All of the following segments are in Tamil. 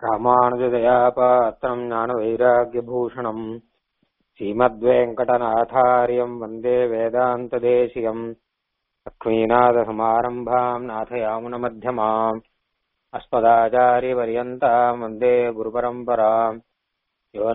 ராமானுஜதயாபாத்திரம் ஞானவைராக்கியபூஷணம் ஸ்ரீமத்வேங்கடநாதாரியம் வந்தே வேதாந்ததேசிகம் லக்ஷ்மீநாதசமாரம்பாம் நாथयामुनमध्यमाम् अस्मदाचार्यपर्यन्ताम् वन्दे गुरुपरम्पराम् यो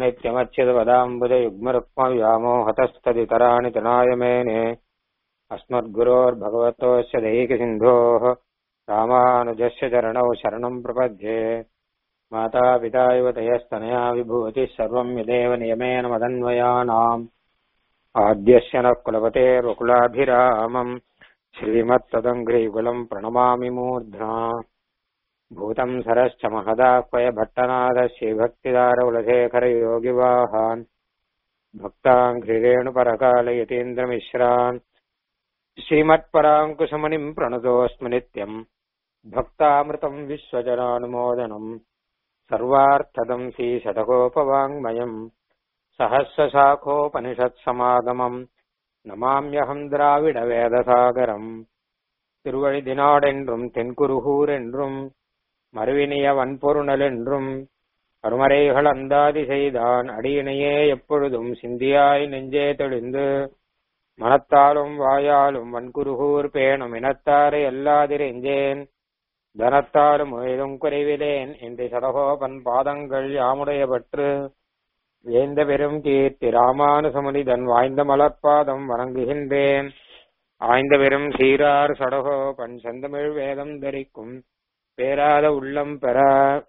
नित्यमच्युतपदाम्बुजयुग्मरुक्मव्यामोहतस्तदितराणि तनाय मेने अस्मद्गुरोर्भगवतोऽस्य दैकसिन्धोः रामानुजस्य चरणौ शरणम् प्रपद्ये मातापिता युवतयस्तनया विभूतिः सर्वम् यदेव नियमेन मदन्वयानाम् आद्यस्य नः कुलपतेर्वकुलाभिरामम् श्रीमत्तदङ्घ्रीकुलम् प्रणमामि मूर्ध्ना भूतम् सरश्च महदाह्वय भट्टनाथ श्रीभक्तिदारकुलशेखरयोगिवाहान् भक्ताङ्घ्रिरेणुपरकालयतीन्द्रमिश्रान् श्रीमत्पराङ्कुशमणिम् प्रणतोऽस्मि नित्यम् भक्तामृतम् विश्वजनानुमोदनम् सर्वार्थदम् श्रीशतकोपवाङ्मयम् सहस्रशाखोपनिषत्समागमम् நமாமியகம் திராவிட வேதசாகரம் திருவழிதினாடென்றும் தென்குருகூர் என்றும் மறுவினிய வன்பொருணல் என்றும் அருமறைகள் அந்தாதி செய்தான் அடியினையே எப்பொழுதும் சிந்தியாய் நெஞ்சே தெளிந்து மனத்தாலும் வாயாலும் வன்குருகூர் பேணும் இனத்தாரை அல்லாதிரெஞ்சேன் தனத்தாலும் ஏதும் குறைவிலேன் என்று சடகோபன் பாதங்கள் யாமுடைய பற்று வேந்த பெரும் கீர்த்தி ராமானுசமுனிதன் வாய்ந்த மலர்பாதம் வணங்குகின்றேன் ஆய்ந்த பெரும் சீரார் சடகோ பண் செந்தமிழ் வேதம் தரிக்கும் பேராத உள்ளம் பெற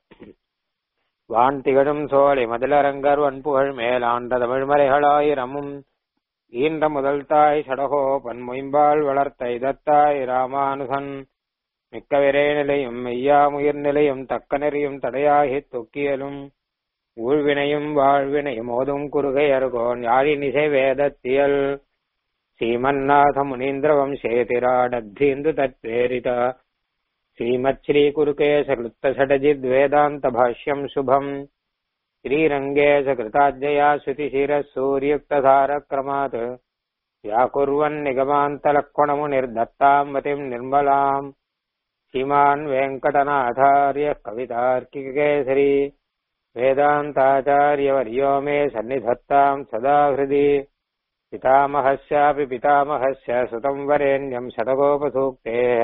வான் திகழும் சோலை மதிலரங்கர் வன்புகழ் மேலாண்ட தமிழ்மறைகளாயிரமும் ஈன்ற முதல் தாய் சடகோ பன் மொயம்பால் வளர்த்த இதத்தாய் ராமானுசன் மிக்க விரை நிலையும் மெய்யாமுயிர் நிலையும் தக்க நெறியும் தடையாகித் தொக்கியலும் ஊழ்வினையும் வாழ்வினையும் ஓதும் குறுகை அருகோன் யாழினிசை வேதத்தியல் ஸ்ரீமன்னாத முனீந்திர வம்சேதிராடத்தீந்து தத்வேரித ஸ்ரீமத் ஸ்ரீ குருகேசகிருத்த ஷடஜித் வேதாந்த பாஷ்யம் சுபம் ஸ்ரீரங்கேಶ கிருதாஜயா ஸ்ருதிசிர சூரியுக்ததாரக்ரமாத் व्याकुर्वन् निगमान्तलक्ष्मणमुनिर्दत्ताम् मतिम् निर्मलाम् श्रीमान् वेङ्कटनाथार्य कवितार्किकेसरी वेदान्ताचार्यवर्यो मे सन्निधत्ताम् सदा हृदि पितामहस्यापि पितामहस्य सुतम् वरेण्यम् शतकोपसूक्तेः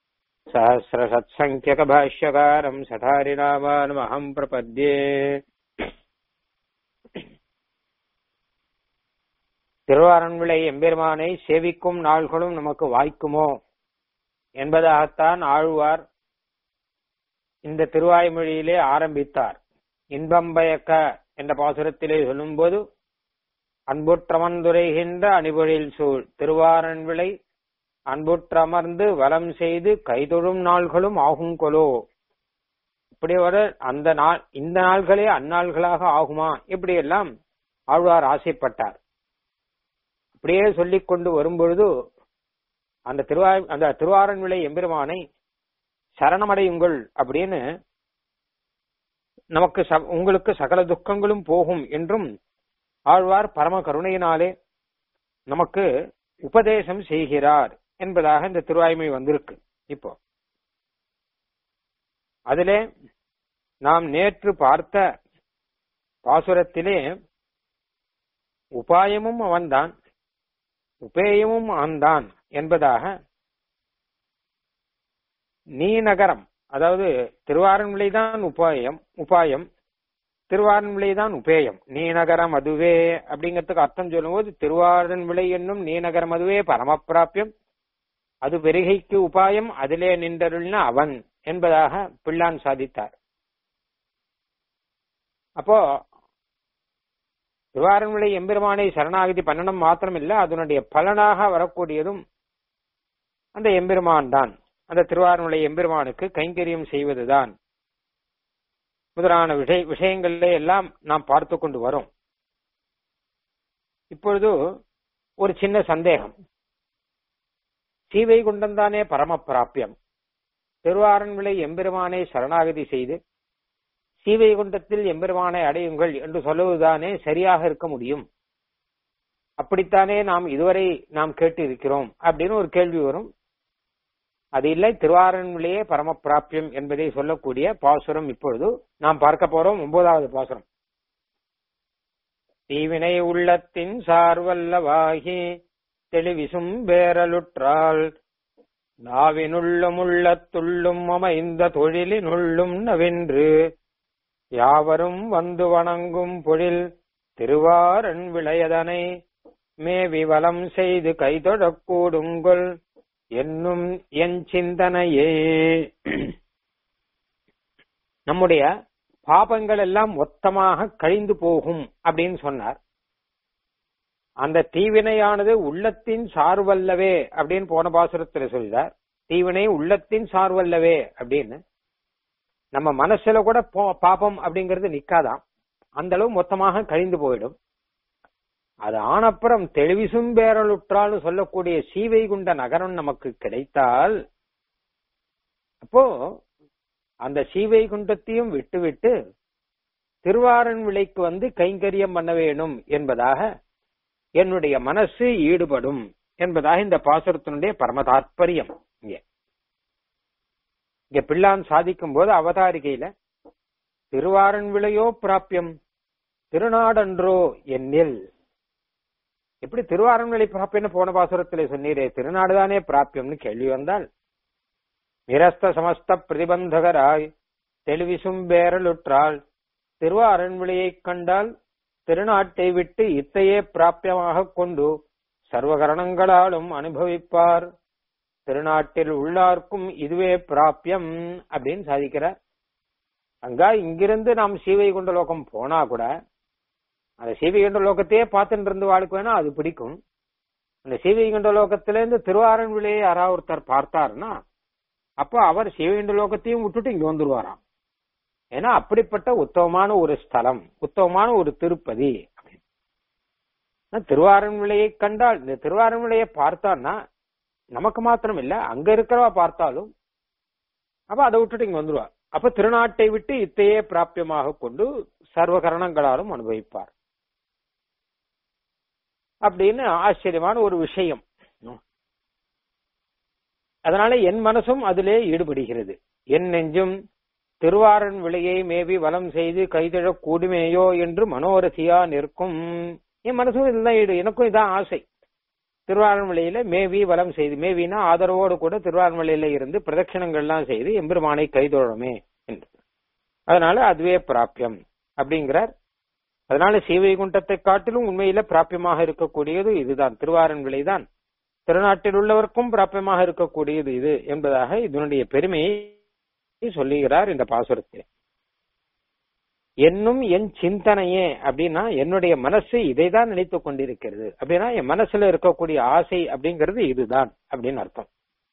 सहस्रसत्सङ्ख्यकभाष्यकारम् सठारिनामानमहम् प्रपद्ये திருவாரன்விளை எம்பெருமானை சேவிக்கும் நாள்களும் நமக்கு வாய்க்குமோ என்பதாகத்தான் ஆழ்வார் இந்த திருவாய்மொழியிலே ஆரம்பித்தார் இன்பம் பயக்க என்ற பாசுரத்திலே சொல்லும்போது அன்புற்றமர்ந்துரைகின்ற அணிபொழில் சூழ் திருவாரன்விளை அன்புற்றமர்ந்து வலம் செய்து கைதொழும் நாள்களும் ஆகும் கொலோ இப்படி வர அந்த நாள் இந்த நாள்களே அந்நாள்களாக ஆகுமா இப்படி எல்லாம் ஆழ்வார் ஆசைப்பட்டார் அப்படியே சொல்லிக் கொண்டு வரும்பொழுது அந்த திருவா அந்த திருவாரன்விளை எம்பெருமானை சரணமடையுங்கள் அப்படின்னு நமக்கு உங்களுக்கு சகல துக்கங்களும் போகும் என்றும் ஆழ்வார் பரம கருணையினாலே நமக்கு உபதேசம் செய்கிறார் என்பதாக இந்த திருவாய்மை வந்திருக்கு இப்போ அதிலே நாம் நேற்று பார்த்த பாசுரத்திலே உபாயமும் அவன்தான் உபேயமும் அவன்தான் என்பதாக நீ நகரம் அதாவது திருவாரன்விளை தான் உபாயம் உபாயம் திருவாரன்விளை தான் உபேயம் நீநகரம் அதுவே அப்படிங்கிறதுக்கு அர்த்தம் சொல்லும்போது திருவாரன்விளை என்னும் நீநகரம் அதுவே பரமப்பிராபியம் அது பெருகைக்கு உபாயம் அதிலே நின்றருள்னா அவன் என்பதாக பிள்ளான் சாதித்தார் அப்போ திருவாரன்விளை எம்பெருமானை சரணாகதி பண்ணணும் மாத்திரம் இல்ல அதனுடைய பலனாக வரக்கூடியதும் அந்த எம்பெருமான் தான் அந்த திருவாரூரை எம்பெருமானுக்கு கைங்கரியம் செய்வதுதான் முதலான விஷய விஷயங்களிலே எல்லாம் நாம் பார்த்து கொண்டு வரோம் இப்பொழுது ஒரு சின்ன சந்தேகம் சீவைகுண்டம் தானே பரம பிராபியம் திருவாரன்விளை எம்பெருமானை சரணாகதி செய்து சீவைகுண்டத்தில் எம்பெருமானை அடையுங்கள் என்று சொல்லுவதுதானே சரியாக இருக்க முடியும் அப்படித்தானே நாம் இதுவரை நாம் கேட்டு இருக்கிறோம் அப்படின்னு ஒரு கேள்வி வரும் அது இல்லை திருவாரன்விலேயே பரம பிராபியம் என்பதை சொல்லக்கூடிய பாசுரம் இப்பொழுது நாம் பார்க்க போறோம் ஒன்பதாவது பாசுரம் தீவினை உள்ளத்தின் சார்வல்லவாகி தெளிவிசும் பேரலுற்றால் நாவினுள்ளும் உள்ளத்துள்ளும் அமைந்த தொழிலினுள்ளும் நவென்று யாவரும் வந்து வணங்கும் பொழில் திருவாரன் விளையதனை மேவி வலம் செய்து கைதொழக் கூடுங்கொள் என்னும் என் சிந்தனையே நம்முடைய பாபங்கள் எல்லாம் மொத்தமாக கழிந்து போகும் அப்படின்னு சொன்னார் அந்த தீவினையானது உள்ளத்தின் சார்வல்லவே அப்படின்னு போன பாசுரத்துல சொல்றார் தீவினை உள்ளத்தின் சார்வல்லவே அப்படின்னு நம்ம மனசுல கூட பாபம் அப்படிங்கிறது நிக்காதான் அந்த அளவு மொத்தமாக கழிந்து போயிடும் அது ஆனப்புறம் தெளிவிசும் பேரலுற்றால் சொல்லக்கூடிய சீவைகுண்ட நகரம் நமக்கு கிடைத்தால் அப்போ அந்த சீவைகுண்டத்தையும் விட்டுவிட்டு திருவாரன் விலைக்கு வந்து கைங்கரியம் பண்ண வேணும் என்பதாக என்னுடைய மனசு ஈடுபடும் என்பதாக இந்த பாசுரத்தினுடைய பரம தாற்பயம் இங்க இங்க பிள்ளான் சாதிக்கும் போது அவதாரிகையில திருவாரன் விளையோ பிராபியம் திருநாடன்றோ என்னில் எப்படி திருவாரன்விளை பிராப்பியம்னு போன பாசுரத்திலே சொன்னீரே திருநாடுதானே பிராப்பியம்னு கேள்வி வந்தால் நிரஸ்த சமஸ்த பிரதிபந்தகராய் தெளிவிசும் பேரலுற்றால் திருவாரன்விளையைக் கண்டால் திருநாட்டை விட்டு இத்தையே பிராப்பியமாக கொண்டு சர்வகரணங்களாலும் அனுபவிப்பார் திருநாட்டில் உள்ளார்க்கும் இதுவே பிராப்பியம் அப்படின்னு சாதிக்கிறார் அங்கா இங்கிருந்து நாம் சீவைகுண்ட லோகம் போனா கூட அந்த சீவைகுண்ட லோகத்தையே பார்த்துட்டு இருந்து வாழ்க்கை வேணா அது பிடிக்கும் அந்த சீவைகுண்ட லோகத்துல இருந்து திருவாரன் விலையை யாராவது ஒருத்தர் பார்த்தாருன்னா அப்போ அவர் சீவைகுண்ட லோகத்தையும் விட்டுட்டு இங்க வந்துருவாராம் ஏன்னா அப்படிப்பட்ட உத்தமமான ஒரு ஸ்தலம் உத்தமமான ஒரு திருப்பதி திருவாரன் விலையை கண்டால் இந்த திருவாரன் விலையை பார்த்தான்னா நமக்கு மாத்திரம் இல்ல அங்க இருக்கிறவா பார்த்தாலும் அப்ப அதை விட்டுட்டு இங்க வந்துருவா அப்ப திருநாட்டை விட்டு இத்தையே பிராபியமாக கொண்டு சர்வகரணங்களாலும் அனுபவிப்பார் அப்படின்னு ஆச்சரியமான ஒரு விஷயம் அதனால என் மனசும் அதிலே ஈடுபடுகிறது என் நெஞ்சும் திருவாரன் விலையை மேவி வலம் செய்து கைதழ கூடுமேயோ என்று மனோரசியா நிற்கும் என் மனசும் இதுதான் ஈடு எனக்கும் இதான் ஆசை திருவாரன்மலையில மேவி வலம் செய்து மேவினா ஆதரவோடு கூட திருவாரன்மலையில இருந்து பிரதட்சணங்கள்லாம் செய்து எம்பெருமானை கைதோழமே என்று அதனால அதுவே பிராபியம் அப்படிங்கிறார் அதனால சீவைகுண்டத்தை காட்டிலும் உண்மையில பிராபியமாக இருக்கக்கூடியது இதுதான் திருவாரன் விலைதான் திருநாட்டில் உள்ளவர்க்கும் பிராபியமாக இருக்கக்கூடியது இது என்பதாக இதனுடைய பெருமையை சொல்லுகிறார் இந்த பாசுரத்தில் என்னும் என் சிந்தனையே அப்படின்னா என்னுடைய மனசு இதை தான் நினைத்து கொண்டிருக்கிறது அப்படின்னா என் மனசுல இருக்கக்கூடிய ஆசை அப்படிங்கிறது இதுதான் அப்படின்னு அர்த்தம்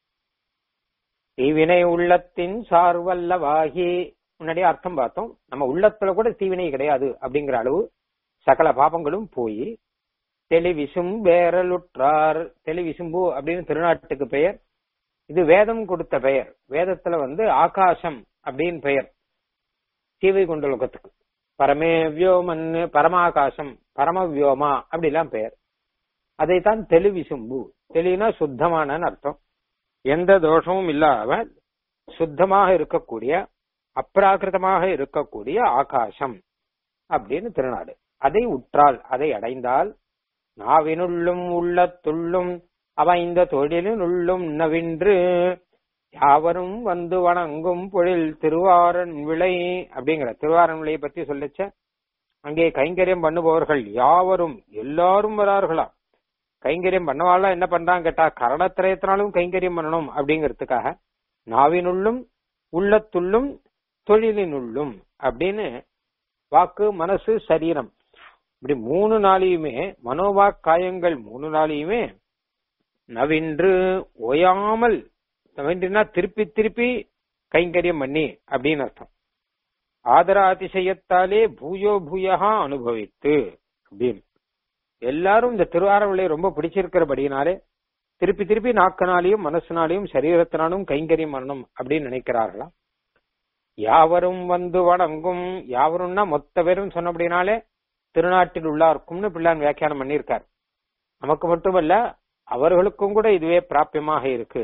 தீவினை உள்ளத்தின் சார்வல்லவாகி முன்னாடியே அர்த்தம் பார்த்தோம் நம்ம உள்ளத்துல கூட தீவினை கிடையாது அப்படிங்கிற அளவு சகல பாபங்களும் போய் தெளிவிசும் வேரலுற்றார் தெளிவிசும்பு அப்படின்னு திருநாட்டுக்கு பெயர் இது வேதம் கொடுத்த பெயர் வேதத்துல வந்து ஆகாசம் அப்படின்னு பெயர் சீவை கொண்ட லோகத்துக்கு பரமே வியோமன் பரமாகாசம் பரமவியோமா அப்படிலாம் பெயர் அதைத்தான் தெளிவிசும்பு தெளினா சுத்தமான அர்த்தம் எந்த தோஷமும் இல்லாம சுத்தமாக இருக்கக்கூடிய அப்ராகிருதமாக இருக்கக்கூடிய ஆகாசம் அப்படின்னு திருநாடு அதை உற்றால் அதை அடைந்தால் நாவினுள்ளும் உள்ளத்துள்ளும் அமைந்த தொழிலினுள்ளும் நவின்று யாவரும் வந்து வணங்கும் பொழில் திருவாரன் விளை அப்படிங்கிற திருவாரன் விளையை பத்தி சொல்லிச்ச அங்கே கைங்கரியம் பண்ணுபவர்கள் யாவரும் எல்லாரும் வரார்களாம் கைங்கரியம் பண்ணவாள்லாம் என்ன பண்றாங்க கேட்டா கரணத்திரயத்தினாலும் கைங்கரியம் பண்ணணும் அப்படிங்கிறதுக்காக நாவினுள்ளும் உள்ளத்துள்ளும் தொழிலினுள்ளும் அப்படின்னு வாக்கு மனசு சரீரம் இப்படி மூணு நாளையுமே மனோவாக் காயங்கள் மூணு நாளையுமே நவின்று ஓயாமல் நவின்றுனா திருப்பி திருப்பி கைங்கரியம் பண்ணி அப்படின்னு அர்த்தம் ஆதர அதிசயத்தாலே பூயோ பூயகா அனுபவித்து அப்படின்னு எல்லாரும் இந்த திருவாரூரை ரொம்ப பிடிச்சிருக்கிறபடினாலே திருப்பி திருப்பி நாக்கினாலையும் மனசுனாலையும் சரீரத்தினாலும் கைங்கரியம் பண்ணணும் அப்படின்னு நினைக்கிறார்களாம் யாவரும் வந்து வணங்கும் யாவரும்னா மொத்த பேரும் சொன்னபடினாலே திருநாட்டில் உள்ளார்க்கும்னு பிள்ளான் வியாக்கியானம் பண்ணியிருக்கார் நமக்கு மட்டுமல்ல அவர்களுக்கும் கூட இதுவே பிராபியமாக இருக்கு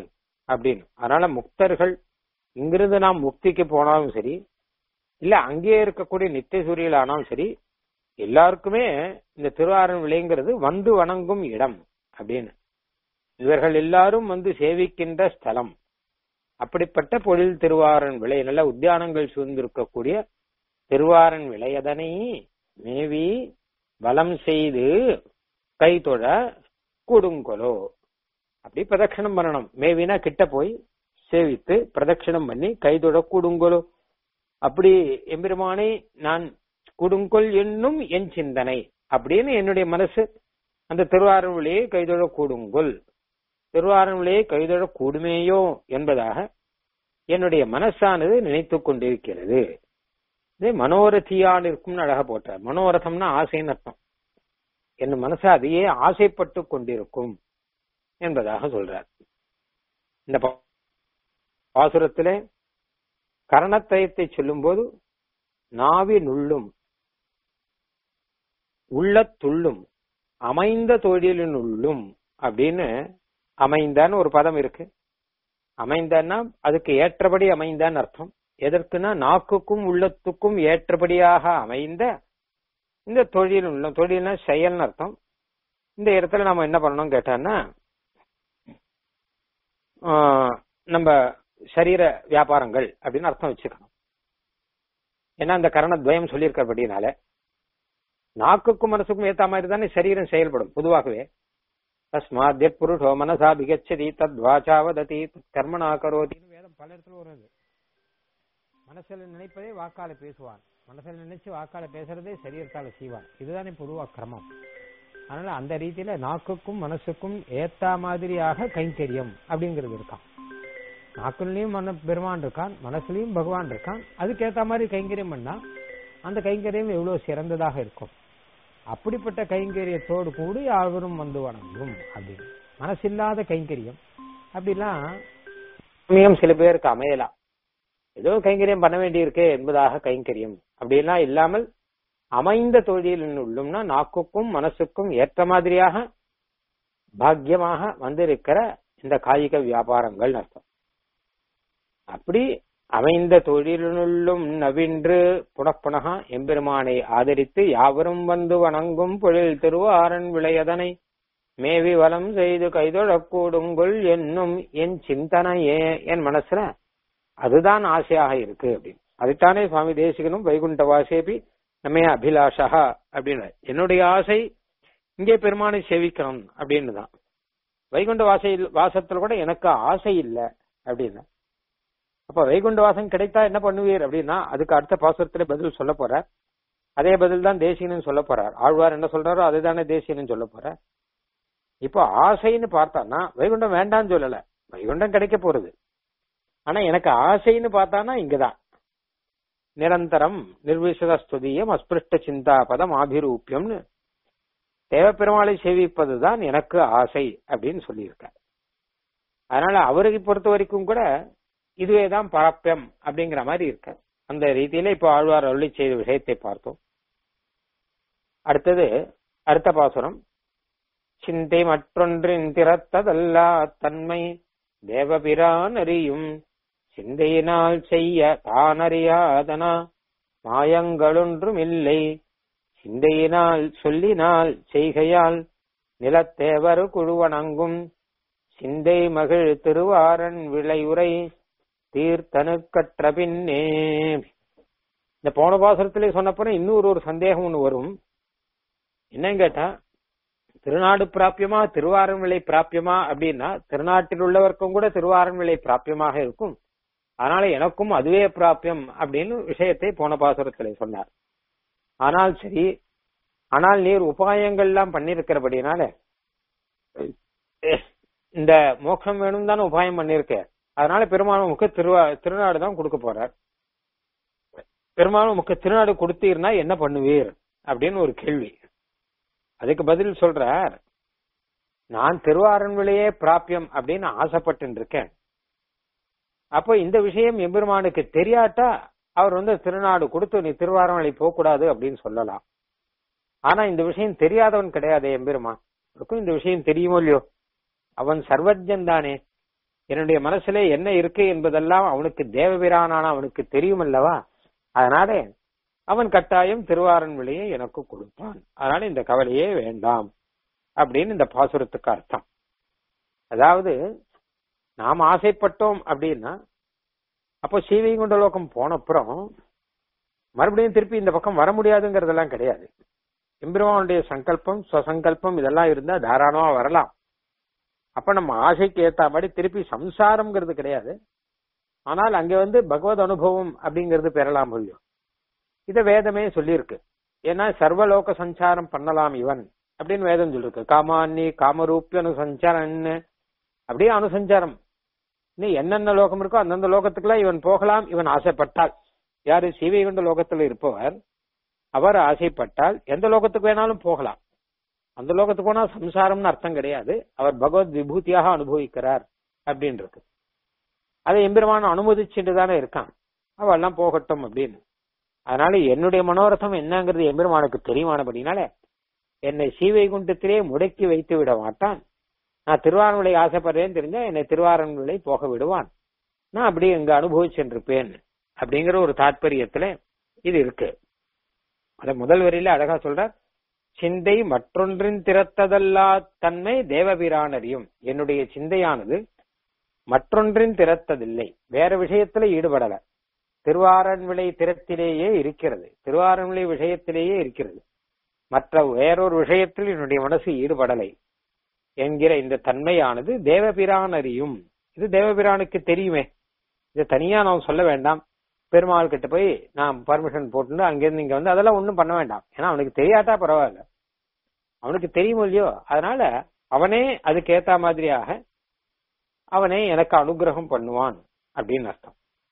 அப்படின்னு அதனால முக்தர்கள் இங்கிருந்து நாம் முக்திக்கு போனாலும் சரி இல்ல அங்கேயே இருக்கக்கூடிய நித்திய சூரியல் ஆனாலும் சரி எல்லாருக்குமே இந்த திருவாரன் விலைங்கிறது வந்து வணங்கும் இடம் அப்படின்னு இவர்கள் எல்லாரும் வந்து சேவிக்கின்ற ஸ்தலம் அப்படிப்பட்ட பொழில் திருவாரன் விலை நல்ல உத்தியானங்கள் சூழ்ந்திருக்கக்கூடிய திருவாரன் விளையதனை மேவி வலம் செய்து கைதொழ கொடுங்கொலோ அப்படி பிரதட்சணம் பண்ணணும் மேவினா கிட்ட போய் சேவித்து பிரதட்சணம் பண்ணி கைதொழ கூடுங்கொலோ அப்படி எம்பெருமானை நான் கொடுங்கொல் என்னும் என் சிந்தனை அப்படின்னு என்னுடைய மனசு அந்த திருவாரூரிலேயே கைதொழ கூடுங்கொல் திருவாரூரிலேயே கைதொழ கூடுமேயோ என்பதாக என்னுடைய மனசானது நினைத்துக் கொண்டிருக்கிறது இது மனோரதியான் இருக்கும்னு அழகா போட்டார் மனோரதம்னா ஆசைன்னு அர்த்தம் என் மனசு அதையே ஆசைப்பட்டு கொண்டிருக்கும் என்பதாக சொல்றார் இந்த பாசுரத்திலே கரணத்தயத்தை சொல்லும்போது நாவி நுள்ளும் உள்ளத்துள்ளும் அமைந்த தொழிலினுள்ளும் அப்படின்னு அமைந்தான்னு ஒரு பதம் இருக்கு அமைந்தன்னா அதுக்கு ஏற்றபடி அமைந்தான்னு அர்த்தம் எதற்குன்னா நாக்குக்கும் உள்ளத்துக்கும் ஏற்றபடியாக அமைந்த இந்த தொழில் உள்ள தொழில்னா செயல்னு அர்த்தம் இந்த இடத்துல நம்ம என்ன பண்ணணும் கேட்டான்னா நம்ம சரீர வியாபாரங்கள் அப்படின்னு அர்த்தம் வச்சுக்கணும் ஏன்னா அந்த கரணத்வயம் சொல்லியிருக்கிறபடினால நாக்குக்கும் மனசுக்கும் ஏத்த மாதிரி தானே சரீரம் செயல்படும் பொதுவாகவே தஸ்மாத் புருஷோ மனசா பிகச்சதி தத் வாச்சாவததி கர்மனா கரோதின்னு வேதம் பல இடத்துல வருது மனசுல நினைப்பதே வாக்கால பேசுவான் மனசுல நினைச்சு வாக்கால பேசுறதே சரீரத்தால செய்வான் இதுதானே பொதுவா கிரமம் அதனால அந்த ரீதியில நாக்குக்கும் மனசுக்கும் ஏத்த மாதிரியாக கைங்கரியம் அப்படிங்கிறது இருக்கான் நாக்குலயும் மன பெருமான் இருக்கான் மனசுலயும் பகவான் இருக்கான் அதுக்கு ஏத்த மாதிரி கைங்கரியம் பண்ணா அந்த கைங்கரியம் எவ்வளவு சிறந்ததாக இருக்கும் அப்படிப்பட்ட கைங்கரியத்தோடு கூடி யாவரும் வந்து வணங்கும் அப்படின்னு மனசில்லாத கைங்கரியம் அப்படிலாம் சமயம் சில பேருக்கு அமையலாம் ஏதோ கைங்கரியம் பண்ண வேண்டியிருக்கு என்பதாக கைங்கரியம் அப்படிலாம் இல்லாமல் அமைந்த தொழில் உள்ளும்னா நாக்குக்கும் மனசுக்கும் ஏற்ற மாதிரியாக பாக்கியமாக வந்திருக்கிற இந்த காய்க வியாபாரங்கள் அர்த்தம் அப்படி அமைந்த தொழிலுள்ளும் நவின்று புனப்புனகா எம்பெருமானை ஆதரித்து யாவரும் வந்து வணங்கும் பொழில் திருவாரன் விளையதனை மேவி வலம் செய்து கைதொழக்கூடுங்குள் என்னும் என் சிந்தனையே என் மனசுல அதுதான் ஆசையாக இருக்கு அப்படின்னு அதுதானே சுவாமி தேசிகனும் வைகுண்ட வாசேபி நம்ம அபிலாஷா அப்படின்னு என்னுடைய ஆசை இங்கே பெருமானை சேவிக்கணும் அப்படின்னு தான் வைகுண்ட வாசை வாசத்துல கூட எனக்கு ஆசை இல்லை அப்படின்னு அப்ப வைகுண்ட வாசம் கிடைத்தா என்ன பண்ணுவீர் அப்படின்னா அதுக்கு அடுத்த பாசுரத்துல பதில் சொல்ல போறார் அதே பதில் தான் தேசியன்னு சொல்ல போறார் ஆழ்வார் என்ன சொல்றாரோ அதுதானே தேசியன்னு சொல்ல போறார் இப்போ ஆசைன்னு பார்த்தானா வைகுண்டம் வேண்டாம்னு சொல்லல வைகுண்டம் கிடைக்க போறது ஆனா எனக்கு ஆசைன்னு பார்த்தானா இங்கதான் நிரந்தரம் நிர்விசத ஸ்துதியம் அஸ்பிருஷ்ட சிந்தா பதம் ஆபிரூப்பியம்னு தேவப்பெருமாளை சேவிப்பதுதான் எனக்கு ஆசை அப்படின்னு சொல்லியிருக்கார் அதனால அவருக்கு பொறுத்த வரைக்கும் கூட இதுவேதான் பரப்பியம் அப்படிங்கிற மாதிரி இருக்க அந்த ரீதியில இப்போ ஆழ்வார் அருளி செய்த விஷயத்தை பார்த்தோம் அடுத்தது அடுத்த பாசுரம் சிந்தை மற்றொன்றின் திறத்ததல்லா தன்மை தேவபிரான் அறியும் சிந்தையினால் செய்ய தான் அறியாதனா மாயங்களொன்றும் இல்லை சிந்தையினால் சொல்லினால் செய்கையால் நிலத்தேவர் குழுவணங்கும் சிந்தை மகிழ் திருவாரன் விளையுரை தீர்த்தனுக்கற்ற பின்னே இந்த போன பாசுரத்திலே சொன்னப்பறம் இன்னொரு ஒரு சந்தேகம் ஒண்ணு வரும் என்னன்னு கேட்டா திருநாடு பிராப்பியமா திருவாரன்விளை பிராப்பியமா அப்படின்னா திருநாட்டில் உள்ளவர்க்கும் கூட திருவாரன்விளை பிராப்பியமாக இருக்கும் அதனால எனக்கும் அதுவே பிராப்பியம் அப்படின்னு விஷயத்தை போன பாசுரத்திலே சொன்னார் ஆனால் சரி ஆனால் நீர் உபாயங்கள் எல்லாம் பண்ணிருக்கிறபடினால இந்த மோட்சம் வேணும் தானே உபாயம் பண்ணிருக்க அதனால பெருமாள் உமக்கு திருவா திருநாடு தான் கொடுக்க போறார் பெருமாள் உமக்கு திருநாடு கொடுத்தீர்னா என்ன பண்ணுவீர் அப்படின்னு ஒரு கேள்வி அதுக்கு பதில் சொல்றார் நான் திருவாரன்விளையே பிராப்பியம் அப்படின்னு ஆசைப்பட்டு இருக்கேன் அப்போ இந்த விஷயம் எம்பெருமானுக்கு தெரியாட்டா அவர் வந்து திருநாடு கொடுத்து நீ திருவாரன்மலை போகக்கூடாது அப்படின்னு சொல்லலாம் ஆனா இந்த விஷயம் தெரியாதவன் கிடையாது எம்பெருமான் அவருக்கும் இந்த விஷயம் தெரியுமோ இல்லையோ அவன் சர்வஜன் தானே என்னுடைய மனசுல என்ன இருக்கு என்பதெல்லாம் அவனுக்கு தேவபிரானான அவனுக்கு தெரியும் அல்லவா அதனால அவன் கட்டாயம் திருவாரன்விளையை எனக்கு கொடுப்பான் அதனால இந்த கவலையே வேண்டாம் அப்படின்னு இந்த பாசுரத்துக்கு அர்த்தம் அதாவது நாம் ஆசைப்பட்டோம் அப்படின்னா அப்போ சீவைகுண்ட லோகம் போனப்புறம் மறுபடியும் திருப்பி இந்த பக்கம் வர முடியாதுங்கிறதெல்லாம் கிடையாது எம்பெருமானுடைய சங்கல்பம் சுவசங்கல்பம் இதெல்லாம் இருந்தா தாராளமா வரலாம் அப்ப நம்ம ஆசைக்கு ஏத்த மாதிரி திருப்பி சம்சாரம்ங்கிறது கிடையாது ஆனால் அங்க வந்து பகவத் அனுபவம் அப்படிங்கிறது பெறலாம் முடியும் இத வேதமே சொல்லியிருக்கு ஏன்னா சர்வலோக சஞ்சாரம் பண்ணலாம் இவன் அப்படின்னு வேதம் சொல்லிருக்கு காமான்னி காமரூப்பிய அனுசஞ்சாரன்னு அப்படியே அனுசஞ்சாரம் நீ என்னென்ன லோகம் இருக்கோ அந்தந்த லோகத்துக்குலாம் இவன் போகலாம் இவன் ஆசைப்பட்டால் யாரு சீவைகுண்ட லோகத்துல இருப்பவர் அவர் ஆசைப்பட்டால் எந்த லோகத்துக்கு வேணாலும் போகலாம் அந்த லோகத்துக்கு போனா சம்சாரம்னு அர்த்தம் கிடையாது அவர் பகவத் விபூதியாக அனுபவிக்கிறார் அப்படின்னு இருக்கு அதை எம்பெருமான அனுமதிச்சுட்டு தானே இருக்கான் அவெல்லாம் போகட்டும் அப்படின்னு அதனால என்னுடைய மனோரதம் என்னங்கிறது எம்பெருமானுக்கு தெரியுமானபடினால என்னை சீவைகுண்டத்திலே முடக்கி வைத்து விட மாட்டான் நான் திருவாரூரை ஆசைப்படுறேன்னு தெரிஞ்சா என்னை திருவாரூரை போக விடுவான் நான் அப்படி இங்க அனுபவிச்சுருப்பேன் அப்படிங்கிற ஒரு தாற்பயத்துல இது இருக்கு அத முதல் வரியில அழகா சொல்றார் சிந்தை மற்றொன்றின் திறத்ததல்லா தன்மை தேவபிரானறியும் என்னுடைய சிந்தையானது மற்றொன்றின் திறத்ததில்லை வேற விஷயத்துல ஈடுபடல திருவாரன்விளை திறத்திலேயே இருக்கிறது திருவாரன்விளை விஷயத்திலேயே இருக்கிறது மற்ற வேறொரு விஷயத்தில் என்னுடைய மனசு ஈடுபடலை என்கிற இந்த தன்மையானது தேவபிரான் அறியும் இது தேவபிரானுக்கு தெரியுமே இது தனியா நாம் சொல்ல வேண்டாம் பெருமாள் கிட்ட போய் நான் பர்மிஷன் போட்டு அங்கிருந்து இங்க வந்து அதெல்லாம் ஒண்ணும் பண்ண வேண்டாம் ஏன்னா அவனுக்கு தெரியாட்டா பரவாயில்ல அவனுக்கு தெரியும் இல்லையோ அதனால அவனே அதுக்கு ஏத்த மாதிரியாக அவனே எனக்கு அனுகிரகம் பண்ணுவான் அப்படின்னு அர்த்தம்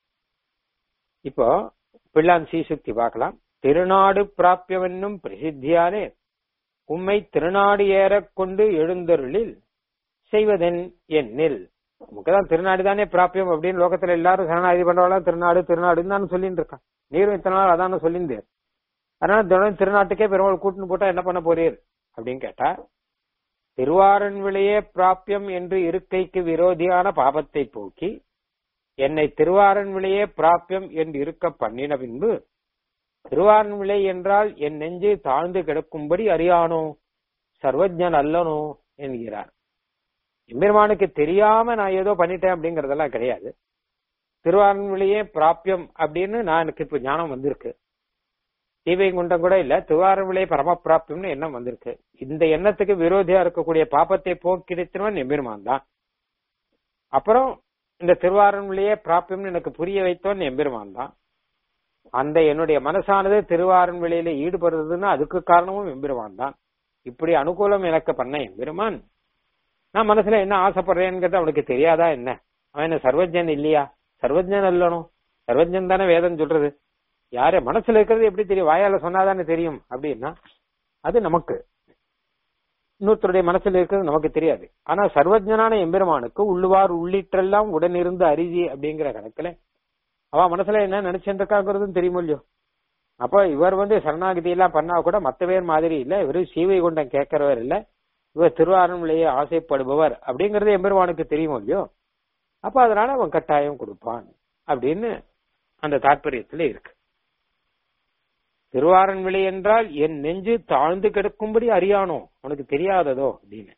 இப்போ பிள்ளான் சீசுக்தி பார்க்கலாம் திருநாடு பிராப்பியவென்னும் பிரசித்தியாலே உம்மை திருநாடு ஏறக் கொண்டு எழுந்தருளில் செய்வதென் என்னில் நமக்குதான் திருநாடு தானே பிராப்பியம் அப்படின்னு லோகத்துல எல்லாரும் சரணாகதி பண்றவங்க திருநாடு திருநாடுன்னு தான் சொல்லிட்டு இருக்கான் நீரும் இத்தனை நாள் அதான சொல்லியிருந்தேன் அதனால தினம் திருநாட்டுக்கே பெருமாள் கூட்டுன்னு போட்டா என்ன பண்ண போறீர் அப்படின்னு கேட்டா திருவாரன்விளையே பிராப்பியம் என்று இருக்கைக்கு விரோதியான பாபத்தை போக்கி என்னை திருவாரன்விளையே பிராப்பியம் என்று இருக்க பண்ணின பின்பு திருவாரன்விளை என்றால் என் நெஞ்சு தாழ்ந்து கிடக்கும்படி அறியானோ சர்வஜன் அல்லனோ என்கிறார் எம்பெருமானுக்கு தெரியாம நான் ஏதோ பண்ணிட்டேன் அப்படிங்கறதெல்லாம் கிடையாது திருவாரன்விளையே பிராப்பியம் அப்படின்னு நான் எனக்கு இப்ப ஞானம் வந்திருக்கு தீவைகுண்டம் கூட இல்ல திருவாரன்விளை பரமபிராப்பியம்னு எண்ணம் வந்திருக்கு இந்த எண்ணத்துக்கு விரோதியா இருக்கக்கூடிய பாப்பத்தை போக்கிடுத்தினவன் எம்பெருமான் தான் அப்புறம் இந்த திருவாரன்விளையே பிராப்பியம்னு எனக்கு புரிய வைத்தவன் எம்பெருமான் தான் அந்த என்னுடைய மனசானது திருவாரன்விளையில ஈடுபடுறதுன்னு அதுக்கு காரணமும் எம்பெருமான் தான் இப்படி அனுகூலம் எனக்கு பண்ண எம்பெருமான் நான் மனசுல என்ன ஆசைப்படுறேங்கிறது அவனுக்கு தெரியாதா என்ன அவன் என்ன சர்வஜன் இல்லையா சர்வஜன் அல்லணும் சர்வஜன் தானே வேதம் சொல்றது யாரு மனசுல இருக்கிறது எப்படி தெரியும் வாயால சொன்னாதானே தெரியும் அப்படின்னா அது நமக்கு இன்னொருத்தருடைய மனசுல இருக்கிறது நமக்கு தெரியாது ஆனா சர்வஜனான எம்பெருமானுக்கு உள்ளுவார் உள்ளிட்டெல்லாம் உடனிருந்து அரிதி அப்படிங்கிற கணக்குல அவன் மனசுல என்ன நினைச்சுட்டு இருக்காங்கிறதும் தெரியுமோ இல்லையோ அப்ப இவர் வந்து சரணாகதி எல்லாம் பண்ணா கூட மத்த பேர் மாதிரி இல்ல இவரு சீவை கொண்டம் கேட்கிறவர் இல்ல இவர் திருவாரூர்லயே ஆசைப்படுபவர் அப்படிங்கறது எம்பெருமானுக்கு தெரியுமோ இல்லையோ அப்ப அதனால அவன் கட்டாயம் கொடுப்பான் அப்படின்னு அந்த தாற்பயத்துல இருக்கு திருவாரன்விளை என்றால் என் நெஞ்சு தாழ்ந்து கிடக்கும்படி அறியானோ உனக்கு தெரியாததோ அப்படின்னு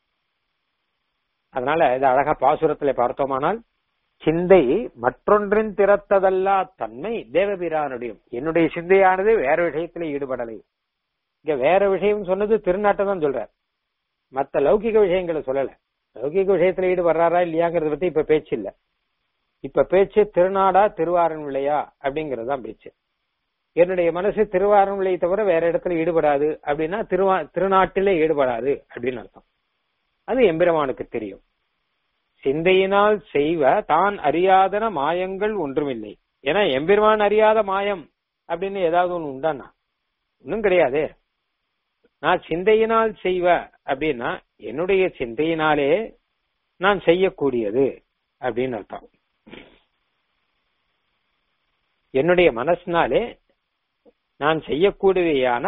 அதனால இது அழகா பாசுரத்துல பார்த்தோமானால் சிந்தை மற்றொன்றின் திறத்ததல்லா தன்மை தேவபிரானுடையும் என்னுடைய சிந்தையானது வேற விஷயத்துல ஈடுபடலை இங்க வேற விஷயம் சொன்னது திருநாட்டை தான் சொல்றார் மத்த லௌகிக விஷயங்களை சொல்லல லௌகிக விஷயத்துல ஈடுபடுறாரா இல்லையாங்கிறத பத்தி இப்ப பேச்சு இல்ல இப்ப பேச்சு திருநாடா திருவாரன் விளையா அப்படிங்கறது தான் பேச்சு என்னுடைய மனசு திருவாரன் விளையை தவிர வேற இடத்துல ஈடுபடாது அப்படின்னா திருவா திருநாட்டிலே ஈடுபடாது அப்படின்னு அர்த்தம் அது எம்பெருமானுக்கு தெரியும் சிந்தையினால் செய்வ தான் அறியாதன மாயங்கள் ஒன்றுமில்லை ஏன்னா எம்பெருமான் அறியாத மாயம் அப்படின்னு ஏதாவது ஒண்ணு உண்டானா ஒன்னும் கிடையாது நான் சிந்தையினால் செய்வ அப்படின்னா என்னுடைய சிந்தையினாலே நான் செய்யக்கூடியது அப்படின்னு அர்த்தம் என்னுடைய மனசினாலே நான் செய்யக்கூடியவையான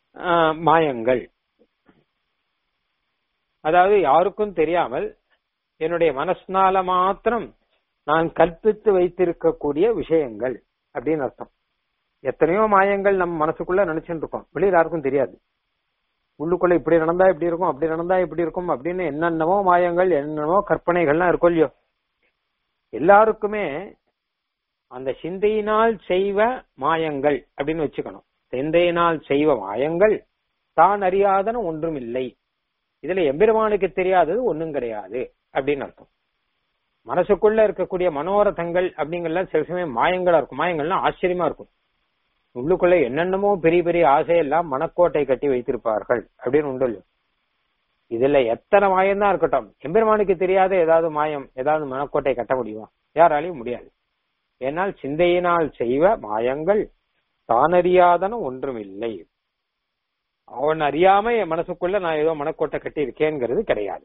மாயங்கள் அதாவது யாருக்கும் தெரியாமல் என்னுடைய மனசுனால மாத்திரம் நான் கற்பித்து வைத்திருக்கக்கூடிய விஷயங்கள் அப்படின்னு அர்த்தம் எத்தனையோ மாயங்கள் நம்ம மனசுக்குள்ள நினைச்சுட்டு இருக்கோம் வெளியில யாருக்கும் தெரியாது உள்ளுக்குள்ள இப்படி நடந்தா இப்படி இருக்கும் அப்படி நடந்தா இப்படி இருக்கும் அப்படின்னு என்னென்னவோ மாயங்கள் என்னென்னவோ கற்பனைகள்லாம் இருக்கும் இல்லையோ எல்லாருக்குமே அந்த சிந்தையினால் செய்வ மாயங்கள் அப்படின்னு வச்சுக்கணும் சிந்தையினால் செய்வ மாயங்கள் தான் அறியாதன ஒன்றும் இல்லை இதுல எம்பெருமானுக்கு தெரியாதது ஒண்ணும் கிடையாது அப்படின்னு அர்த்தம் மனசுக்குள்ள இருக்கக்கூடிய மனோரதங்கள் அப்படிங்கறதுலாம் சில சமயம் மாயங்களா இருக்கும் மாயங்கள்லாம் ஆச்சரியமா இருக்கும் உள்ளுக்குள்ள என்னென்னமோ பெரிய பெரிய ஆசையெல்லாம் மனக்கோட்டை கட்டி வைத்திருப்பார்கள் அப்படின்னு உண்டு இல்லையோ? இதுல எத்தனை மாயம் தான் இருக்கட்டும் எம்பெருமானுக்கு தெரியாத ஏதாவது மாயம் ஏதாவது மனக்கோட்டை கட்ட முடியுமா யாராலையும் முடியாது ஏனால் சிந்தையினால் செய்வ மாயங்கள் தானறியாதன ஒன்றும் இல்லை அவன் அறியாம என் மனசுக்குள்ள நான் ஏதோ மனக்கோட்டை கட்டி இருக்கேங்கிறது கிடையாது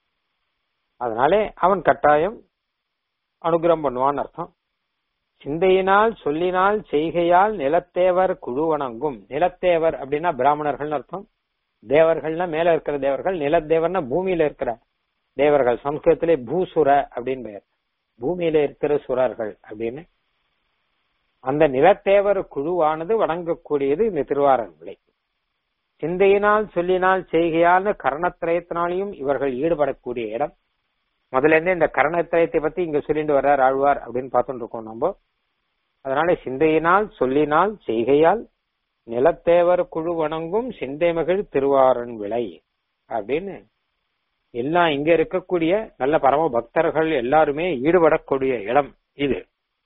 அதனாலே அவன் கட்டாயம் அனுகிரகம் பண்ணுவான்னு அர்த்தம் சிந்தையினால் சொல்லினால் செய்கையால் நிலத்தேவர் குழு வணங்கும் நிலத்தேவர் அப்படின்னா பிராமணர்கள்னு அர்த்தம் தேவர்கள்னா மேல இருக்கிற தேவர்கள் நிலத்தேவர்னா பூமியில இருக்கிற தேவர்கள் சம்ஸ்கிருதத்திலே பூசுர அப்படின்னு பெயர் பூமியில இருக்கிற சுரர்கள் அப்படின்னு அந்த நிலத்தேவர் குழுவானது வணங்கக்கூடியது இந்த திருவாரன்விளை சிந்தையினால் சொல்லினால் செய்கையால் கரணத்திரயத்தினாலையும் இவர்கள் ஈடுபடக்கூடிய இடம் முதல்ல இருந்தே இந்த கரணத்திரயத்தை பத்தி இங்க சொல்லிட்டு வர்றார் ஆழ்வார் அப்படின்னு பார்த்துட்டு இருக்கோம் நம்ம அதனால சிந்தையினால் சொல்லினால் செய்கையால் நிலத்தேவர் குழு வணங்கும் சிந்தை மகிழ் திருவாரன் விளை அப்படின்னு எல்லாம் இங்க இருக்கக்கூடிய நல்ல பரம பக்தர்கள் எல்லாருமே ஈடுபடக்கூடிய இடம் இது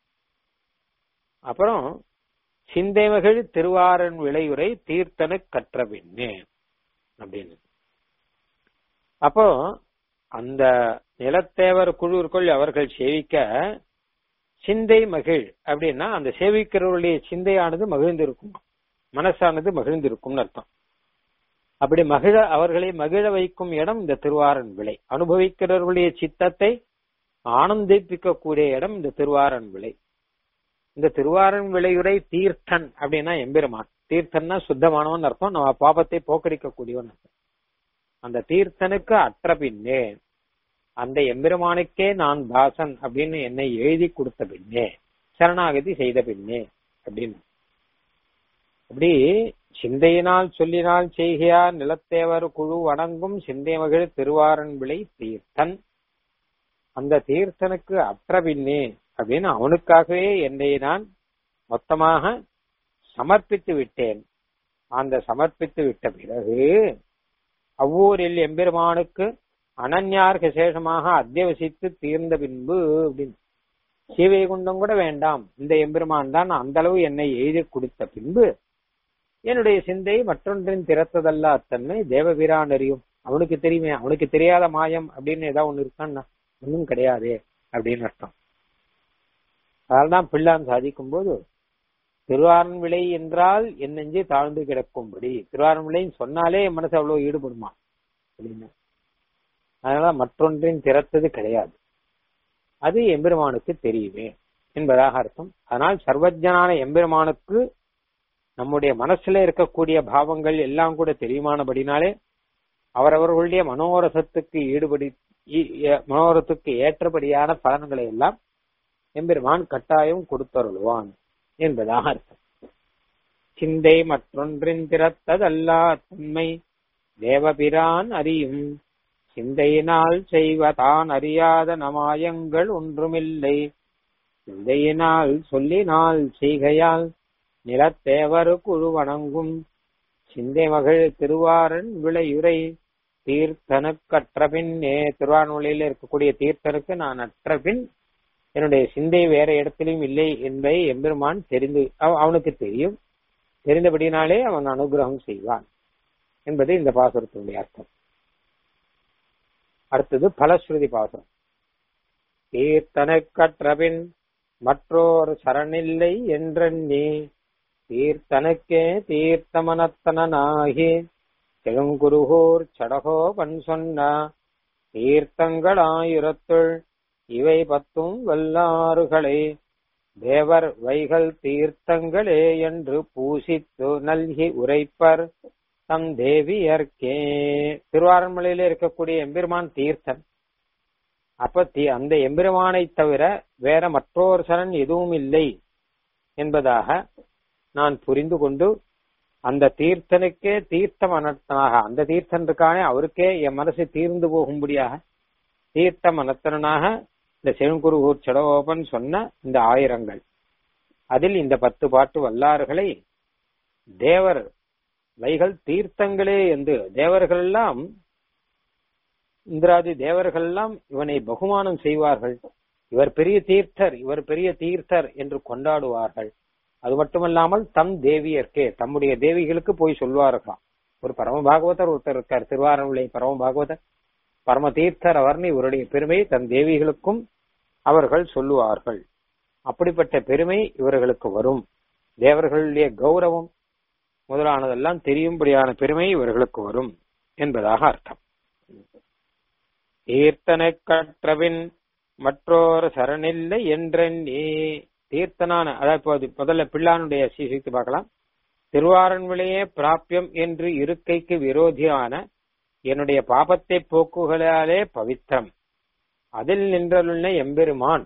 அப்புறம் சிந்தை மகிழ் திருவாரன் விளையுரை தீர்த்தனு கற்ற பின்னே அப்படின்னு அப்போ அந்த நிலத்தேவர் குழுவிற்குள் அவர்கள் சேவிக்க சிந்தை மகிழ் அப்படின்னா அந்த சேவிக்கிறவர்களுடைய சிந்தையானது மகிழ்ந்திருக்கும் மனசானது மகிழ்ந்திருக்கும்னு அர்த்தம் அப்படி மகிழ அவர்களை மகிழ வைக்கும் இடம் இந்த திருவாரன் விளை அனுபவிக்கிறவர்களுடைய சித்தத்தை ஆனந்திப்பிக்க கூடிய இடம் இந்த திருவாரன் விளை இந்த திருவாரன் விளையுரை தீர்த்தன் அப்படின்னா எம்பெருமான் தீர்த்தன்னா சுத்தமானவன் அர்த்தம் நம்ம பாபத்தை போக்கடிக்க கூடியவன் அர்த்தம் அந்த தீர்த்தனுக்கு அற்ற பின்னே அந்த எம்பெருமானுக்கே நான் தாசன் அப்படின்னு என்னை எழுதி கொடுத்த பின்னே சரணாகதி செய்த பின்னே அப்படின்னு அப்படி சிந்தையினால் சொல்லினால் செய்கையார் நிலத்தேவர் குழு வணங்கும் சிந்தை மகிழ் திருவாரன் விளை தீர்த்தன் அந்த தீர்த்தனுக்கு அற்ற பின்னே அப்படின்னு அவனுக்காகவே என்னை நான் மொத்தமாக சமர்ப்பித்து விட்டேன் அந்த சமர்ப்பித்து விட்ட பிறகு அவ்வூரில் எம்பெருமானுக்கு அனன்யார் விசேஷமாக அத்தியவசித்து தீர்ந்த பின்பு அப்படின்னு சீவைகுண்டம் கூட வேண்டாம் இந்த எம்பெருமான் தான் அந்த அளவு என்னை எழுதி கொடுத்த பின்பு என்னுடைய சிந்தை மற்றொன்றின் திறத்ததல்ல அத்தன்மை தேவபிரான் அறியும் அவனுக்கு தெரியுமே அவனுக்கு தெரியாத மாயம் அப்படின்னு ஏதாவது ஒண்ணு இருக்கான்னா ஒன்றும் கிடையாது அப்படின்னு அர்த்தம் அதனால்தான் பிள்ளான் சாதிக்கும் போது திருவாரன்விளை என்றால் என் நெஞ்சே தாழ்ந்து கிடக்கும்படி திருவாரன்விளைன்னு சொன்னாலே என் மனசு அவ்வளவு ஈடுபடுமா அப்படின்னு அதனால மற்றொன்றின் திறத்தது கிடையாது அது எம்பெருமானுக்கு தெரியுமே என்பதாக அர்த்தம் அதனால் சர்வஜனான எம்பெருமானுக்கு நம்முடைய மனசுல இருக்கக்கூடிய பாவங்கள் எல்லாம் கூட தெரியுமானபடினாலே அவரவர்களுடைய மனோரசத்துக்கு ஈடுபடி மனோரத்துக்கு ஏற்றபடியான பலன்களை எல்லாம் எம்பெருமான் கட்டாயம் கொடுத்தருள்வான் என்பதாக அர்த்தம் சிந்தை மற்றொன்றின் திறத்ததல்லா தன்மை தேவபிரான் அறியும் சிந்தையினால் செய்வதான் அறியாத நமாயங்கள் ஒன்றுமில்லை சிந்தையினால் சொல்லினால் செய்கையால் நிலத்தேவர் குழு வணங்கும் சிந்தை மகள் திருவாரன் விளையுரை தீர்த்தனுக்கு அற்ற பின்னே திருவாரூரில் இருக்கக்கூடிய தீர்த்தனுக்கு நான் அற்ற பின் என்னுடைய சிந்தை வேற இடத்திலும் இல்லை என்பதை எம்பெருமான் தெரிந்து அவனுக்கு தெரியும் தெரிந்தபடினாலே அவன் அனுகிரகம் செய்வான் என்பது இந்த பாசுரத்தினுடைய அர்த்தம் அடுத்தது பலஸ்ருதி பாசுரம் தீர்த்தனுக்கற்றபின் மற்றோர் சரணில்லை என்றெண்ணி தீர்த்தனுக்கே தீர்த்தமனத்தனாகி செழுங்குருகூர் சடகோபன் சொன்ன தீர்த்தங்களாயிரத்துள் இவை பத்தும் வல்லாறுகளை தேவர் வைகள் தீர்த்தங்களே என்று பூசித்து நல்கி உரைப்பர் தம் தேவியர்க்கே திருவாரண்மலையில இருக்கக்கூடிய எம்பெருமான் தீர்த்தன் அப்ப தி அந்த எம்பெருமானை தவிர வேற மற்றொரு சரண் எதுவும் இல்லை என்பதாக நான் புரிந்து கொண்டு அந்த தீர்த்தனுக்கே தீர்த்தம் அனர்த்தனாக அந்த தீர்த்தன் இருக்கானே அவருக்கே என் மனசு தீர்ந்து போகும்படியாக தீர்த்தம் அனர்த்தனாக இந்த செழுங்குருகூர் செடவோபன் சொன்ன இந்த ஆயிரங்கள் அதில் இந்த பத்து பாட்டு வல்லாறுகளை தேவர் வைகள் தீர்த்தங்களே என்று தேவர்கள் எல்லாம் இந்திராதி தேவர்கள் எல்லாம் இவனை பகுமானம் செய்வார்கள் இவர் பெரிய தீர்த்தர் இவர் பெரிய தீர்த்தர் என்று கொண்டாடுவார்கள் அது மட்டுமல்லாமல் தம் தேவியர்க்கே தம்முடைய தேவிகளுக்கு போய் சொல்வார்களாம் ஒரு பரம பாகவதர் ஒருத்தர் இருக்கார் திருவாரூரை பரம பாகவதர் பரம தீர்த்தர் அவர்னு இவருடைய பெருமை தன் தேவிகளுக்கும் அவர்கள் சொல்லுவார்கள் அப்படிப்பட்ட பெருமை இவர்களுக்கு வரும் தேவர்களுடைய கௌரவம் முதலானதெல்லாம் தெரியும்படியான பெருமை இவர்களுக்கு வரும் என்பதாக அர்த்தம் தீர்த்தனை கற்றபின் மற்றொரு சரணில்லை என்றெண்ணி தீர்த்தனான அதாவது முதல்ல பிள்ளானுடைய சீசித்து பார்க்கலாம் திருவாரன்விளையே பிராபியம் என்று இருக்கைக்கு விரோதியான என்னுடைய பாபத்தை போக்குகளாலே பவித்திரம் அதில் நின்றலுள்ள எம்பெருமான்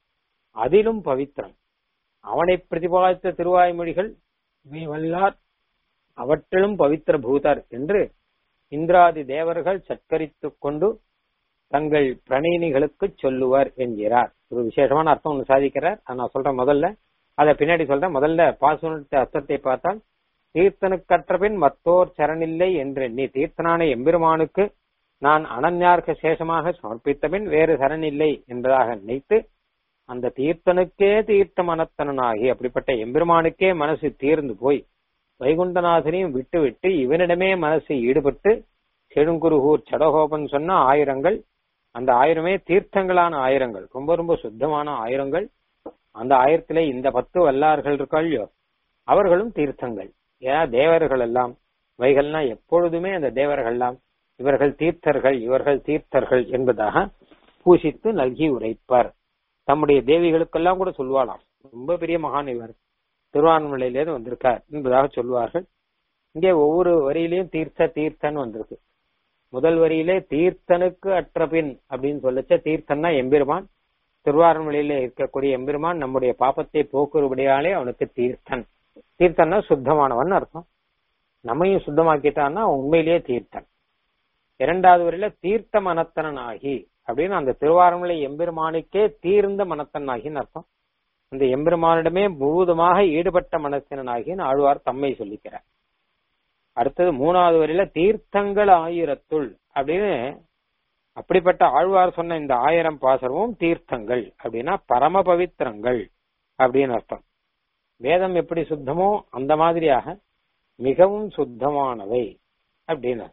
அதிலும் பவித்திரம் அவனை பிரதிபாதித்த திருவாய்மொழிகள் இவை வல்லார் அவற்றிலும் பவித்திர பூதர் என்று இந்திராதி தேவர்கள் சத்கரித்துக் கொண்டு தங்கள் பிரணயினிகளுக்கு சொல்லுவர் என்கிறார் ஒரு விசேஷமான அர்த்தம் ஒன்று சாதிக்கிறார் நான் சொல்றேன் முதல்ல அதை பின்னாடி சொல்றேன் முதல்ல பாசுனத்தை அர்த்தத்தை பார்த்தால் தீர்த்தனுக்கற்ற பின் மத்தோர் சரணில்லை என்று நீ தீர்த்தனான எம்பெருமானுக்கு நான் அனன்யார்க்க சேஷமாக சமர்ப்பித்த பின் வேறு சரணில்லை என்பதாக நினைத்து அந்த தீர்த்தனுக்கே தீர்த்த மனத்தனாகி அப்படிப்பட்ட எம்பெருமானுக்கே மனசு தீர்ந்து போய் வைகுண்டநாதனையும் விட்டு விட்டு இவனிடமே மனசு ஈடுபட்டு செழுங்குருகூர் சடகோபன் சொன்ன ஆயிரங்கள் அந்த ஆயிரமே தீர்த்தங்களான ஆயிரங்கள் ரொம்ப ரொம்ப சுத்தமான ஆயிரங்கள் அந்த ஆயிரத்திலே இந்த பத்து வல்லார்கள் இருக்காள்யோ அவர்களும் தீர்த்தங்கள் ஏன்னா தேவர்கள் எல்லாம் வைகள்னா எப்பொழுதுமே அந்த தேவர்கள் எல்லாம் இவர்கள் தீர்த்தர்கள் இவர்கள் தீர்த்தர்கள் என்பதாக பூசித்து நல்கி உரைப்பர் தம்முடைய தேவிகளுக்கெல்லாம் கூட சொல்வாளாம் ரொம்ப பெரிய மகான் இவர் திருவான்மலையிலேருந்து வந்திருக்கார் என்பதாக சொல்வார்கள் இங்கே ஒவ்வொரு வரியிலையும் தீர்த்த தீர்த்தன் வந்திருக்கு முதல் வரியிலே தீர்த்தனுக்கு அற்ற பின் அப்படின்னு சொல்லச்ச தீர்த்தன்னா எம்பெருமான் திருவாரூர்மொழியில இருக்கக்கூடிய எம்பெருமான் நம்முடைய பாப்பத்தை போக்குறபடியாலே அவனுக்கு தீர்த்தன் தீர்த்தன்னா சுத்தமானவன் அர்த்தம் நம்மையும் சுத்தமாக்கிட்டான்னா உண்மையிலேயே தீர்த்தன் இரண்டாவது வரையில தீர்த்த மனத்தனன் ஆகி அப்படின்னு அந்த திருவாரூர்மலை எம்பெருமானுக்கே தீர்ந்த மனத்தன் ஆகின்னு அர்த்தம் அந்த எம்பெருமானிடமே முழுவதுமாக ஈடுபட்ட மனத்தினாகின்னு ஆழ்வார் தம்மை சொல்லிக்கிறார் அடுத்தது மூணாவது வரையில தீர்த்தங்கள் ஆயிரத்துள் அப்படின்னு அப்படிப்பட்ட ஆழ்வார் சொன்ன இந்த ஆயிரம் பாசரமும் தீர்த்தங்கள் அப்படின்னா பரம பவித்திரங்கள் அப்படின்னு அர்த்தம் வேதம் எப்படி சுத்தமோ அந்த மாதிரியாக மிகவும் சுத்தமானவை அப்படின்னு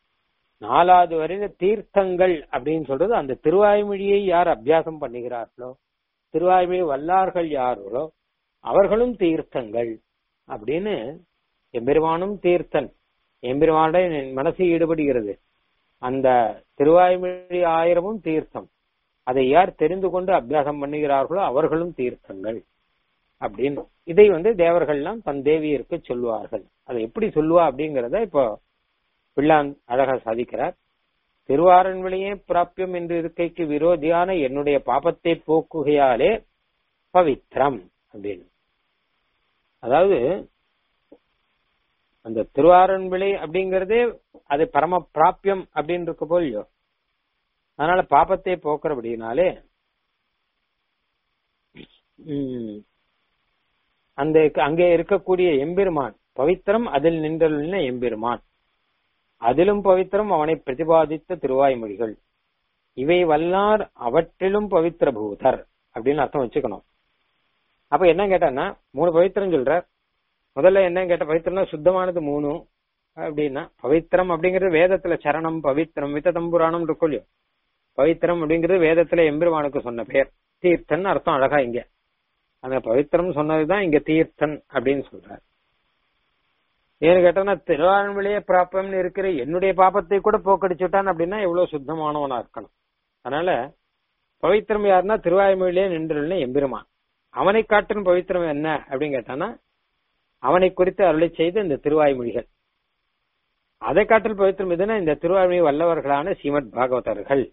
நாலாவது வரையில தீர்த்தங்கள் அப்படின்னு சொல்றது அந்த திருவாய்மொழியை யார் அபியாசம் பண்ணுகிறார்களோ திருவாய்மொழி வல்லார்கள் யாரோ அவர்களும் தீர்த்தங்கள் அப்படின்னு எம்பெருமானும் தீர்த்தன் எம்பெருமானுடைய மனசு ஈடுபடுகிறது அந்த திருவாய்மொழி ஆயிரமும் தீர்த்தம் அதை யார் தெரிந்து கொண்டு அபியாசம் பண்ணுகிறார்களோ அவர்களும் தீர்த்தங்கள் அப்படின்னு இதை வந்து தேவர்கள்லாம் தன் தேவியருக்கு சொல்லுவார்கள் அதை எப்படி சொல்லுவா அப்படிங்கறத இப்போ பிள்ளான் அழகா சாதிக்கிறார் திருவாரன்விளையே பிராபியம் என்று இருக்கைக்கு விரோதியான என்னுடைய பாபத்தை போக்குகையாலே பவித்ரம் அப்படின்னு அதாவது அந்த திருவாரன்விளை அப்படிங்கறதே அது பரம பிராபியம் அப்படின்னு இருக்க போலியோ அதனால பாபத்தை போக்குறபடினாலே அந்த அங்கே இருக்கக்கூடிய எம்பெருமான் பவித்திரம் அதில் நின்றுள்ள எம்பெருமான் அதிலும் பவித்திரம் அவனை பிரதிபாதித்த திருவாய்மொழிகள் இவை வல்லார் அவற்றிலும் பவித்திர பூதர் அப்படின்னு அர்த்தம் வச்சுக்கணும் அப்ப என்ன கேட்டான்னா மூணு பவித்திரம் சொல்றார் முதல்ல என்ன கேட்ட பவித்திரம்னா சுத்தமானது மூணு அப்படின்னா பவித்திரம் அப்படிங்கிறது வேதத்துல சரணம் பவித்திரம் வித்ததம் புராணம் இருக்கும் இல்லையோ பவித்திரம் அப்படிங்கிறது வேதத்துல எம்பெருமானுக்கு சொன்ன பேர் தீர்த்தன் அர்த்தம் அழகா இங்க அந்த பவித்திரம் சொன்னதுதான் இங்க தீர்த்தன் அப்படின்னு சொல்றார் ஏன்னு கேட்டா திருவாரூர்மொழியே பிராப்பம்னு இருக்கிற என்னுடைய பாப்பத்தை கூட போக்கடிச்சுட்டான் அப்படின்னா எவ்வளவு சுத்தமானவனா இருக்கணும் அதனால பவித்திரம் யாருன்னா திருவாய்மொழியிலே நின்றுள்ள எம்பெருமான் அவனை காட்டும் பவித்திரம் என்ன அப்படின்னு கேட்டானா அவனை குறித்து அருளை செய்த இந்த திருவாய்மொழிகள் அதை காட்டில் பவித்திரம் எதுனா இந்த திருவாய்மொழி வல்லவர்களான ஸ்ரீமத் பாகவதர்கள்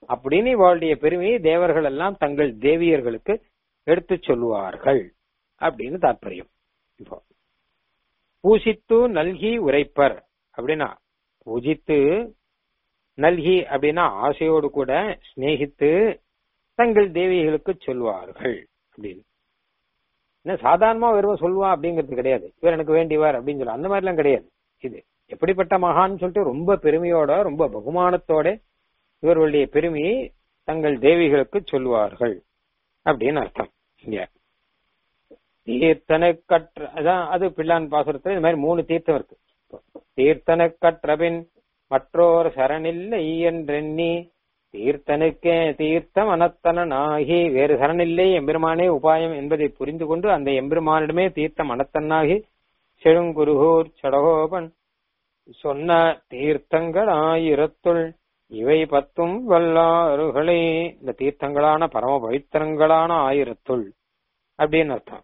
அப்படின்னு இவளுடைய பெருமையை தேவர்கள் எல்லாம் தங்கள் தேவியர்களுக்கு எடுத்துச் சொல்லுவார்கள் அப்படின்னு தாற்பயம் இப்போ பூசித்து நல்கி உரைப்பர் அப்படின்னா பூஜித்து நல்கி அப்படின்னா ஆசையோடு கூட சிநேகித்து தங்கள் தேவிகளுக்கு சொல்வார்கள் அப்படின்னு என்ன சாதாரணமா வெறும் சொல்லுவா அப்படிங்கிறது கிடையாது இவர் எனக்கு வேண்டியவர் அப்படின்னு சொல்ல அந்த மாதிரி எல்லாம் கிடையாது இது எப்படிப்பட்ட மகான் சொல்லிட்டு ரொம்ப பெருமையோட ரொம்ப பகுமானத்தோட இவர்களுடைய பெருமையை தங்கள் தேவிகளுக்கு சொல்லுவார்கள் அப்படின்னு அர்த்தம் இங்க தீர்த்தனை கற்ற அதான் அது பிள்ளான் பாசுரத்துல இந்த மாதிரி மூணு தீர்த்தம் இருக்கு தீர்த்தனை கற்றபின் மற்றோர் சரணில்லை என்றெண்ணி தீர்த்தனுக்கே தீர்த்தம் அனத்தனாகி வேறு சரணில்லை எம்பெருமானே உபாயம் என்பதை புரிந்து கொண்டு அந்த எம்பெருமானிடமே தீர்த்தம் அனத்தனாகி செழுங்குருகூர் சடகோபன் சொன்ன தீர்த்தங்கள் ஆயிரத்துள் இவை பத்தும் வல்லாறுகளே இந்த தீர்த்தங்களான பரம பவித்திரங்களான ஆயிரத்துள் அப்படின்னு அர்த்தம்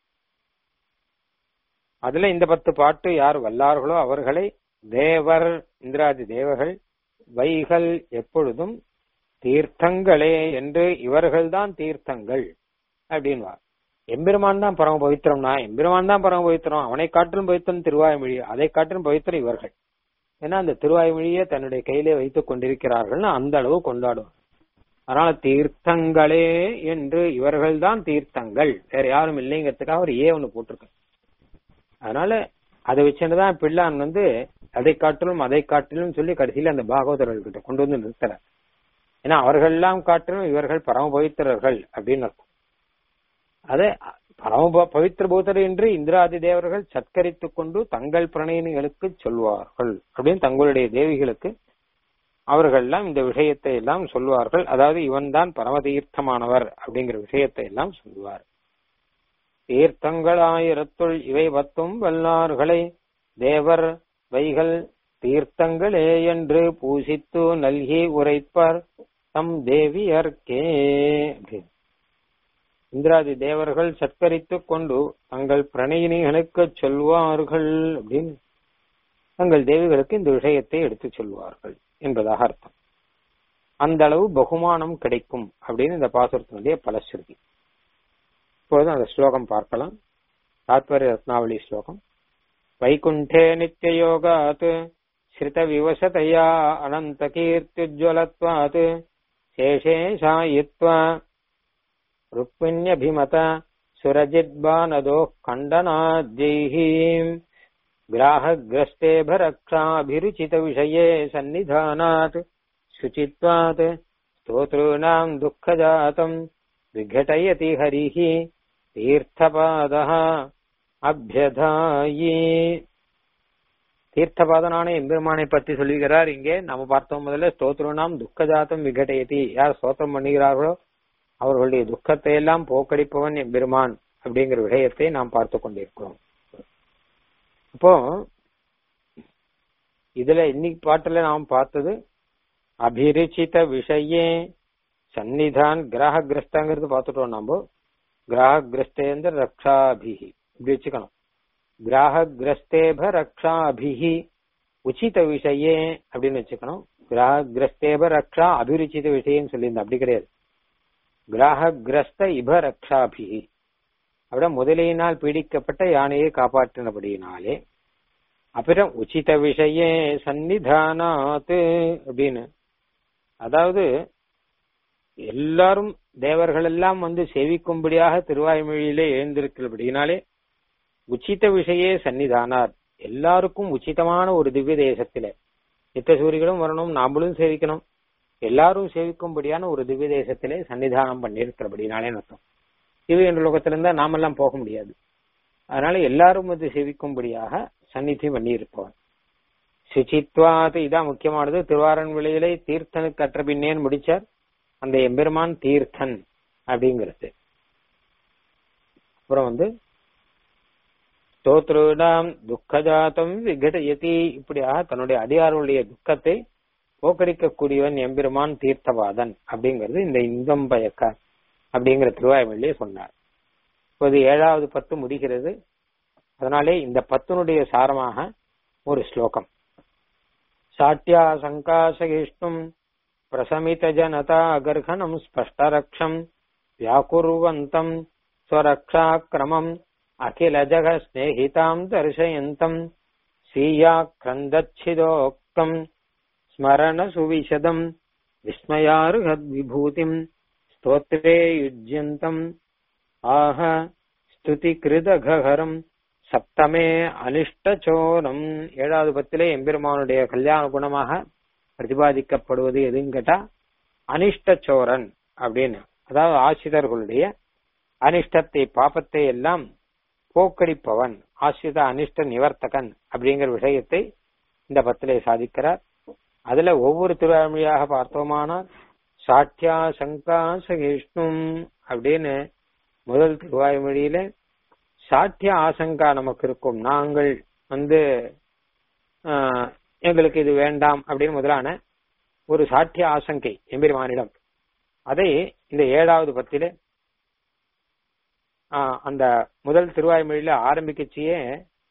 அதுல இந்த பத்து பாட்டு யார் வல்லார்களோ அவர்களை தேவர் இந்திராதி தேவர்கள் வைகள் எப்பொழுதும் தீர்த்தங்களே என்று இவர்கள்தான் தீர்த்தங்கள் அப்படின்வா எம்பெருமான் தான் பரம பவித்திரம்னா எம்பெருமான் தான் பரம பவித்திரம் அவனை காட்டிலும் பவித்திரம் திருவாய்மொழி அதை காட்டிலும் பவித்திரம் இவர்கள் ஏன்னா அந்த திருவாய்மொழியை தன்னுடைய கையிலே வைத்துக் கொண்டிருக்கிறார்கள்னு அந்த அளவு கொண்டாடுவார் அதனால தீர்த்தங்களே என்று இவர்கள் தான் தீர்த்தங்கள் வேற யாரும் இல்லைங்கிறதுக்காக அவர் ஏ ஒண்ணு போட்டிருக்க அதனால அதை வச்சுதான் பிள்ளான் வந்து அதை காட்டிலும் அதை காட்டிலும் சொல்லி கடைசியில அந்த பாகவதர்கள்கிட்ட கொண்டு வந்து நிறுத்துறார் ஏன்னா அவர்கள் எல்லாம் காட்டிலும் இவர்கள் பரம பவித்திரர்கள் அப்படின்னு அர்த்தம் அதை பரம பவித்திர பூதர் என்று இந்திராதி தேவர்கள் சத்கரித்துக் கொண்டு தங்கள் பிரணயினிகளுக்கு சொல்வார்கள் அப்படின்னு தங்களுடைய தேவிகளுக்கு அவர்கள் எல்லாம் இந்த விஷயத்தை எல்லாம் சொல்வார்கள் அதாவது இவன் தான் பரம தீர்த்தமானவர் அப்படிங்கிற விஷயத்தை எல்லாம் சொல்லுவார் தீர்த்தங்களாயிரத்துள் இவை பத்தும் வல்லார்களை தேவர் வைகள் தீர்த்தங்களே என்று பூசித்து நல்கி உரைப்பர் தம் தேவியர்க்கே அப்படின்னு இந்திராதி தேவர்கள் சத்கரித்துக் கொண்டு தங்கள் பிரணயினிகளுக்கு சொல்வார்கள் அப்படின்னு தங்கள் தேவிகளுக்கு இந்த விஷயத்தை எடுத்துச் சொல்வார்கள் என்பதாக அர்த்தம் அந்த அளவு பகுமானம் கிடைக்கும் அப்படின்னு இந்த பாசுரத்தினுடைய பலஸ்ருதி இப்போது அந்த ஸ்லோகம் பார்க்கலாம் தாத்பரிய ரத்னாவளி ஸ்லோகம் வைகுண்டே நித்தியயோகாத் ஸ்ரித விவசதையா அனந்த கீர்த்திஜ்வலத்வாத் சேஷே சாயித்வா ருக்மிண்யபிமத சுரஜித்பானதோ கண்டனாத்யைः ग्राहग्रस्तेभरक्षाभिरुचितविषये सन्निधानात् शुचित्वात् स्तोतॄणाम् दुःखजातम् विघटयति हरिः தீர்த்தபாதः அபியதாயி தீர்த்தபாதனான எம்பெருமானை பற்றி சொல்லுகிறார் இங்கே நாம பார்த்தோம் முதல்ல ஸ்தோத்ருனாம் துக்கஜாத்தம் விகடயதி யார் ஸ்தோத்திரம் பண்ணுகிறார்களோ அவர்களுடைய துக்கத்தை எல்லாம் போக்கடிப்பவன் எம்பெருமான் அப்படிங்கிற விஷயத்தை நாம் பார்த்து கொண்டிருக்கிறோம் அப்போ இதுல இன்னைக்கு பாட்டுல நாம் பார்த்தது அபிருச்சித விஷயே சன்னிதான் கிராகிரஸ்தங்கிறது பார்த்துட்டோம் நம்ம கிராகிரஸ்தேந்திர ரக்ஷாபிஹி இப்படி வச்சுக்கணும் கிராகிரஸ்தேப ரக்ஷாபிஹி உச்சித விஷயே அப்படின்னு வச்சுக்கணும் கிராகிரஸ்தேப ரக்ஷா அபிருச்சித விஷயம்னு சொல்லியிருந்தேன் அப்படி கிடையாது கிராகிரஸ்த இப ரக்ஷாபிஹி அப்படியே முதலியினால் பீடிக்கப்பட்ட யானையை காப்பாற்றினபடியினாலே அப்புறம் உச்சித விஷயே சந்நிதானாத்து அப்படின்னு அதாவது எல்லாரும் தேவர்கள் எல்லாம் வந்து சேவிக்கும்படியாக திருவாய்மொழியிலே எழுந்திருக்கிறபடினாலே உச்சித விஷயே சன்னிதானார் எல்லாருக்கும் உச்சிதமான ஒரு திவ்ய தேசத்திலே நித்த சூரிகளும் வரணும் நாமளும் சேவிக்கணும் எல்லாரும் சேவிக்கும்படியான ஒரு திவ்ய தேசத்திலே சன்னிதானம் பண்ணியிருக்கிறபடினாலே அர்த்தம் திவ்ய லோகத்துல இருந்தா நாமெல்லாம் போக முடியாது அதனால எல்லாரும் வந்து சேவிக்கும்படியாக சந்நிதி பண்ணி இருப்பவன் சுச்சித்வாது இதான் முக்கியமானது திருவாரன் விலையிலே தீர்த்தனுக்கு கற்ற பின்னேன்னு முடிச்சார் அந்த எம்பெருமான் தீர்த்தன் அப்படிங்கிறது அப்புறம் வந்து ஸ்தோத்ருடாம் துக்கஜாத்தம் விகடயதி இப்படியாக தன்னுடைய அடியாருடைய துக்கத்தை போக்கடிக்கக்கூடியவன் எம்பெருமான் தீர்த்தவாதன் அப்படிங்கிறது இந்த இன்பம் பயக்க அப்படிங்கிற திருவாய்மொழியே சொன்னார் இப்போது ஏழாவது பத்து முடிகிறது அதனாலே இந்த பத்தினுடைய சாரமாக ஒரு ஸ்லோகம் சாட்டியா சங்காசகிஷ்டும் பிரசமித ஜனதா கர்ஹணம் ஸ்பஷ்டரக்ஷம் வியாக்குர்வந்தம் ஸ்வரக்ஷாக்கிரமம் அகில ஜக ஸ்நேகிதாம் தர்சயந்தம் சீயாக்ரந்தச்சிதோக்தம் ஸ்மரண சுவிசதம் விஸ்மயாருகத்விபூதிம் ஸ்தோத்ரே யுஜ்யந்தம் ஆஹ ஸ்துதி கிருதகரம் சப்தமே அனிஷ்டச்சோரம் ஏழாவது பத்திலே எம்பெருமானுடைய கல்யாண குணமாக பிரதிபாதிக்கப்படுவது எதுன்னு கேட்டா அனிஷ்டச்சோரன் அப்படின்னு அதாவது ஆசிரியர்களுடைய அனிஷ்டத்தை பாபத்தை எல்லாம் போக்கடிப்பவன் ஆசிரித அனிஷ்ட நிவர்த்தகன் அப்படிங்கிற விஷயத்தை இந்த பத்திலே சாதிக்கிறார் அதுல ஒவ்வொரு திருவாழ்மொழியாக பார்த்தோமானால் சாட்சியா சங்கா சகிஷ்ணும் அப்படின்னு முதல் திருவாய்மொழியில சாத்திய ஆசங்கா நமக்கு இருக்கும் நாங்கள் வந்து எங்களுக்கு இது வேண்டாம் அப்படின்னு முதலான ஒரு சாத்திய ஆசங்கை எம்பெருமானிடம் அதை இந்த ஏழாவது பத்திலே அந்த முதல் திருவாய்மொழியில ஆரம்பிக்கச்சியே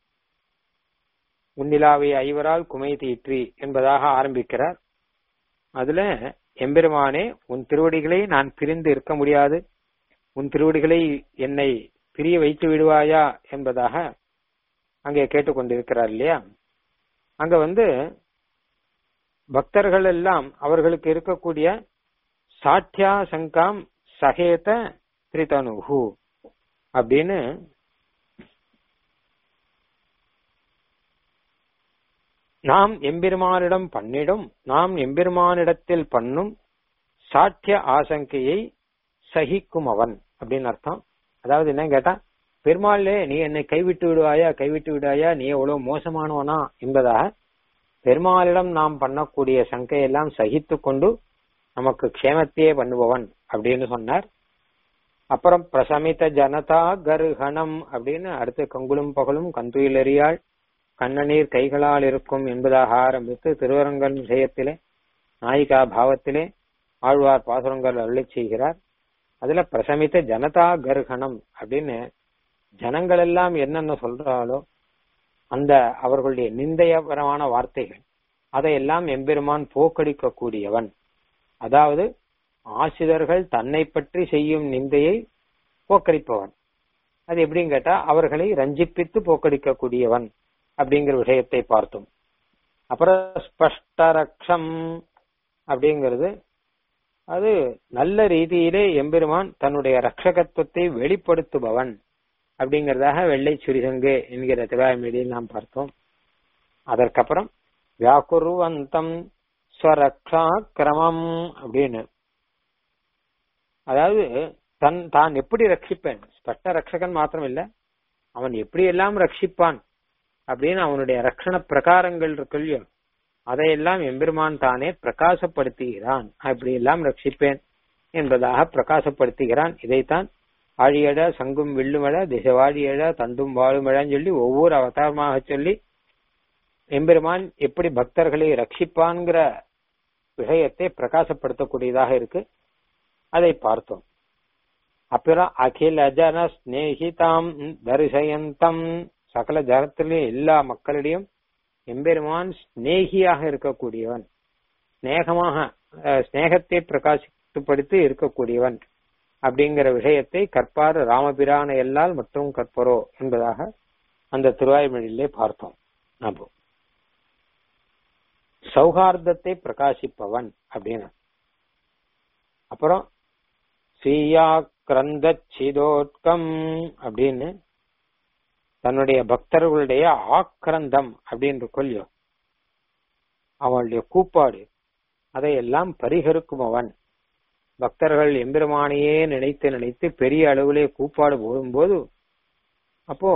உன்னிலாவை ஐவரால் குமை தீற்றி என்பதாக ஆரம்பிக்கிறார் அதுல எம்பெருமானே உன் திருவடிகளை நான் பிரிந்து இருக்க முடியாது உன் திருவடிகளை என்னை பிரிய வைத்து விடுவாயா என்பதாக அங்கே கேட்டுக்கொண்டிருக்கிறார் இல்லையா அங்க வந்து பக்தர்கள் எல்லாம் அவர்களுக்கு இருக்கக்கூடிய சாத்தியா சங்காம் சகேத திரிதனுகு அப்படின்னு நாம் எம்பெருமானிடம் பண்ணிடும் நாம் எம்பெருமானிடத்தில் பண்ணும் சாத்திய ஆசங்கையை சகிக்கும் அவன் அப்படின்னு அர்த்தம் அதாவது என்ன கேட்டா பெருமாளே நீ என்னை கைவிட்டு விடுவாயா கைவிட்டு விடுவாயா நீ எவ்வளவு மோசமானவனா என்பதாக பெருமாளிடம் நாம் பண்ணக்கூடிய சங்கையெல்லாம் சகித்து கொண்டு நமக்கு க்ஷேமத்தையே பண்ணுபவன் அப்படின்னு சொன்னார் அப்புறம் பிரசமித ஜனதா கருகணம் அப்படின்னு அடுத்து கங்குலும் பகலும் கந்துயிலறியாள் கண்ணநீர் கைகளால் இருக்கும் என்பதாக ஆரம்பித்து திருவரங்கல் விஷயத்திலே நாயிகா பாவத்திலே ஆழ்வார் பாசுரங்கள் அருளி செய்கிறார் அதுல பிரசமித்த ஜனதா கர்ஹணம் அப்படின்னு ஜனங்கள் எல்லாம் என்னென்ன சொல்றாலோ அந்த அவர்களுடைய நிந்தையபரமான வார்த்தைகள் அதையெல்லாம் எம்பெருமான் போக்கடிக்க கூடியவன் அதாவது ஆசிரியர்கள் தன்னை பற்றி செய்யும் நிந்தையை போக்கடிப்பவன் அது எப்படின்னு கேட்டா அவர்களை ரஞ்சிப்பித்து போக்கடிக்க கூடியவன் அப்படிங்கிற விஷயத்தை பார்த்தோம் அப்புறம் ஸ்பஷ்டரக்ஷம் அப்படிங்கிறது அது நல்ல ரீதியிலே எம்பெருமான் தன்னுடைய ரட்சகத்துவத்தை வெளிப்படுத்துபவன் அப்படிங்கறதாக வெள்ளை சுரிசங்கு என்கிற திவாய்மொழியில் நாம் பார்த்தோம் அதற்கப்புறம் வியாக்குருவந்தம் ஸ்வரக்ஷா கிரமம் அப்படின்னு அதாவது தன் தான் எப்படி ரட்சிப்பேன் ஸ்பஷ்ட ரட்சகன் மாத்திரம் இல்ல அவன் எப்படி எல்லாம் ரட்சிப்பான் அப்படின்னு அவனுடைய ரட்சண பிரகாரங்கள் இருக்கு இல்லையோ அதையெல்லாம் எம்பெருமான் தானே பிரகாசப்படுத்துகிறான் அப்படி எல்லாம் ரட்சிப்பேன் என்பதாக பிரகாசப்படுத்துகிறான் இதைத்தான் ஆழியட சங்கும் வில்லுமழ திசைவாழியழ தந்தும் வாழுமழன்னு சொல்லி ஒவ்வொரு அவதாரமாக சொல்லி எம்பெருமான் எப்படி பக்தர்களை ரட்சிப்பான்கிற விஷயத்தை பிரகாசப்படுத்தக்கூடியதாக இருக்கு அதை பார்த்தோம் அப்புறம் அகில ஜன ஸ்நேகிதாம் தரிசயந்தம் சகல ஜனத்திலையும் எல்லா மக்களிடையும் எம்பெருமான் ஸ்நேகியாக இருக்கக்கூடியவன் ஸ்நேகமாக ஸ்நேகத்தை பிரகாசிப்படுத்தி இருக்கக்கூடியவன் அப்படிங்கிற விஷயத்தை கற்பார் ராமபிரான எல்லால் மற்றும் கற்பரோ என்பதாக அந்த திருவாய்மொழியிலே பார்த்தோம் நம்ம சௌகார்தத்தை பிரகாசிப்பவன் அப்படின்னு அப்புறம் சீயா கிரந்த சிதோட்கம் அப்படின்னு தன்னுடைய பக்தர்களுடைய ஆக்கிரந்தம் அப்படின்னு கொல்லியோ அவனுடைய கூப்பாடு அதையெல்லாம் பரிகரிக்கும் அவன் பக்தர்கள் எம்பெருமானையே நினைத்து நினைத்து பெரிய அளவிலே கூப்பாடு போடும்போது அப்போ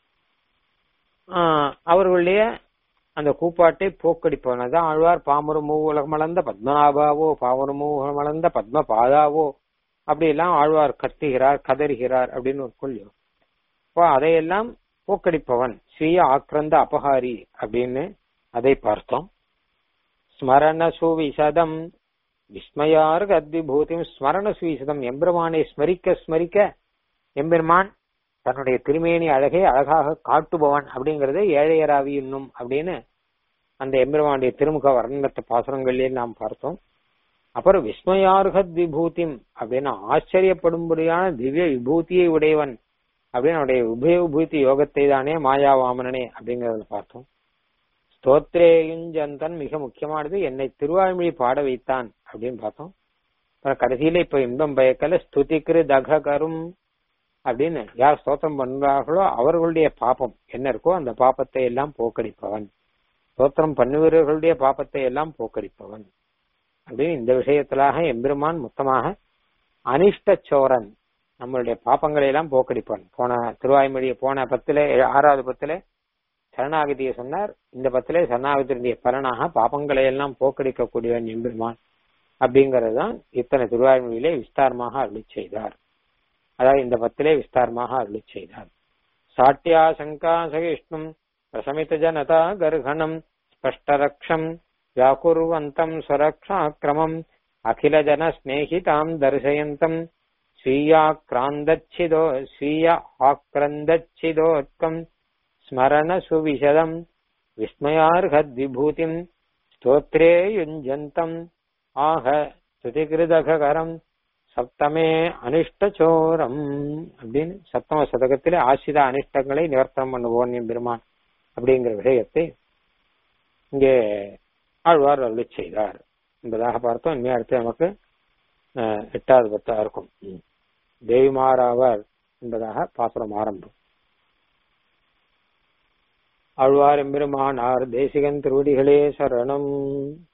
அவர்களுடைய அந்த கூப்பாட்டை போக்கடிப்பவன் அதான் ஆழ்வார் பாமரு மூவுலகமளந்த பத்மநாபாவோ பாமரு மூவுலகமளந்த பத்ம பாதாவோ அப்படி எல்லாம் ஆழ்வார் கத்துகிறார் கதறுகிறார் அப்படின்னு ஒரு கொள்ளியோ அப்போ அதையெல்லாம் போக்கடிப்பவன் ஸ்வீய ஆக்கிரந்த அபகாரி அப்படின்னு அதை பார்த்தோம் ஸ்மரண சுவிசதம் விஸ்மயார் அத்விபூதியும் ஸ்மரண சுவிசதம் எம்பெருமானை ஸ்மரிக்க ஸ்மரிக்க எம்பெருமான் தன்னுடைய திருமேனி அழகை அழகாக காட்டுபவன் அப்படிங்கறத ஏழையராவி இன்னும் அப்படின்னு அந்த எம்பெருமானுடைய திருமுக வர்ணத்த பாசுரங்களிலே நாம் பார்த்தோம் அப்புறம் விஸ்மயார்ஹத் விபூதிம் அப்படின்னு ஆச்சரியப்படும்படியான திவ்ய விபூதியை உடையவன் அப்படின்னு அவனுடைய உபய விபூதி யோகத்தை தானே மாயாவாமனனே அப்படிங்கறத பார்த்தோம் ஸ்தோத்ரேயுஞ்சந்தன் மிக முக்கியமானது என்னை திருவாய்மொழி பாட வைத்தான் அப்படின்னு பார்த்தோம் அப்புறம் கடைசியில இப்ப இன்பம் பயக்கல ஸ்துதிக்கிரு தககரும் அப்படின்னு யார் ஸ்தோத்திரம் பண்றார்களோ அவர்களுடைய பாப்பம் என்ன இருக்கோ அந்த பாப்பத்தை எல்லாம் போக்கடிப்பவன் ஸ்தோத்திரம் பண்ணுவர்களுடைய பாப்பத்தை எல்லாம் போக்கடிப்பவன் அப்படின்னு இந்த விஷயத்திலாக எம்பெருமான் மொத்தமாக அனிஷ்ட சோரன் நம்மளுடைய பாப்பங்களை எல்லாம் போக்கடிப்பான் போன திருவாய்மொழியை போன பத்துல ஆறாவது பத்துல சரணாகதியை சொன்னார் இந்த பத்திலே சரணாகதியுடைய பலனாக பாப்பங்களை எல்லாம் போக்கடிக்கக்கூடியவன் எம்பெருமான் அப்படிங்கிறது தான் இத்தனை திருவாய்மொழியிலே விஸ்தாரமாக அருளி செய்தார் அதாவது இந்த பத்திலே விஸ்தாரமாக அருளி செய்தார் சாட்டியா சங்கா சகிஷ்ணும் பிரசமித ஜனதா கர்ஹணம் ஸ்பஷ்டரக்ஷம் व्याकुर्वन्तम् स्वरक्षाक्रमम् अखिलजनस्नेहिताम् दर्शयन्तम् स्वीयाक्रान्दच्छिदो स्वीय आक्रन्दच्छिदोत्कम् स्मरणसुविशदम् विस्मयार्हद्विभूतिम् स्तोत्रे युञ्जन्तम् ஆக ஸ்துதிகிருதகரம் சப்தமே அனிஷ்டச்சோரம் அப்படின்னு சப்தம சதகத்திலே ஆசித அனிஷ்டங்களை நிவர்த்தனம் பண்ணுவோன் என் பெருமான் அப்படிங்கிற விஷயத்தை இங்கே ஆழ்வார் அருளி செய்தார் என்பதாக பார்த்தோம் இனிமே அடுத்து நமக்கு எட்டாவது பத்தா இருக்கும் தேவிமாராவர் என்பதாக பாசுரம் ஆரம்பம் ஆழ்வார் எம்பெருமானார் தேசிகன் திருவடிகளே சரணம்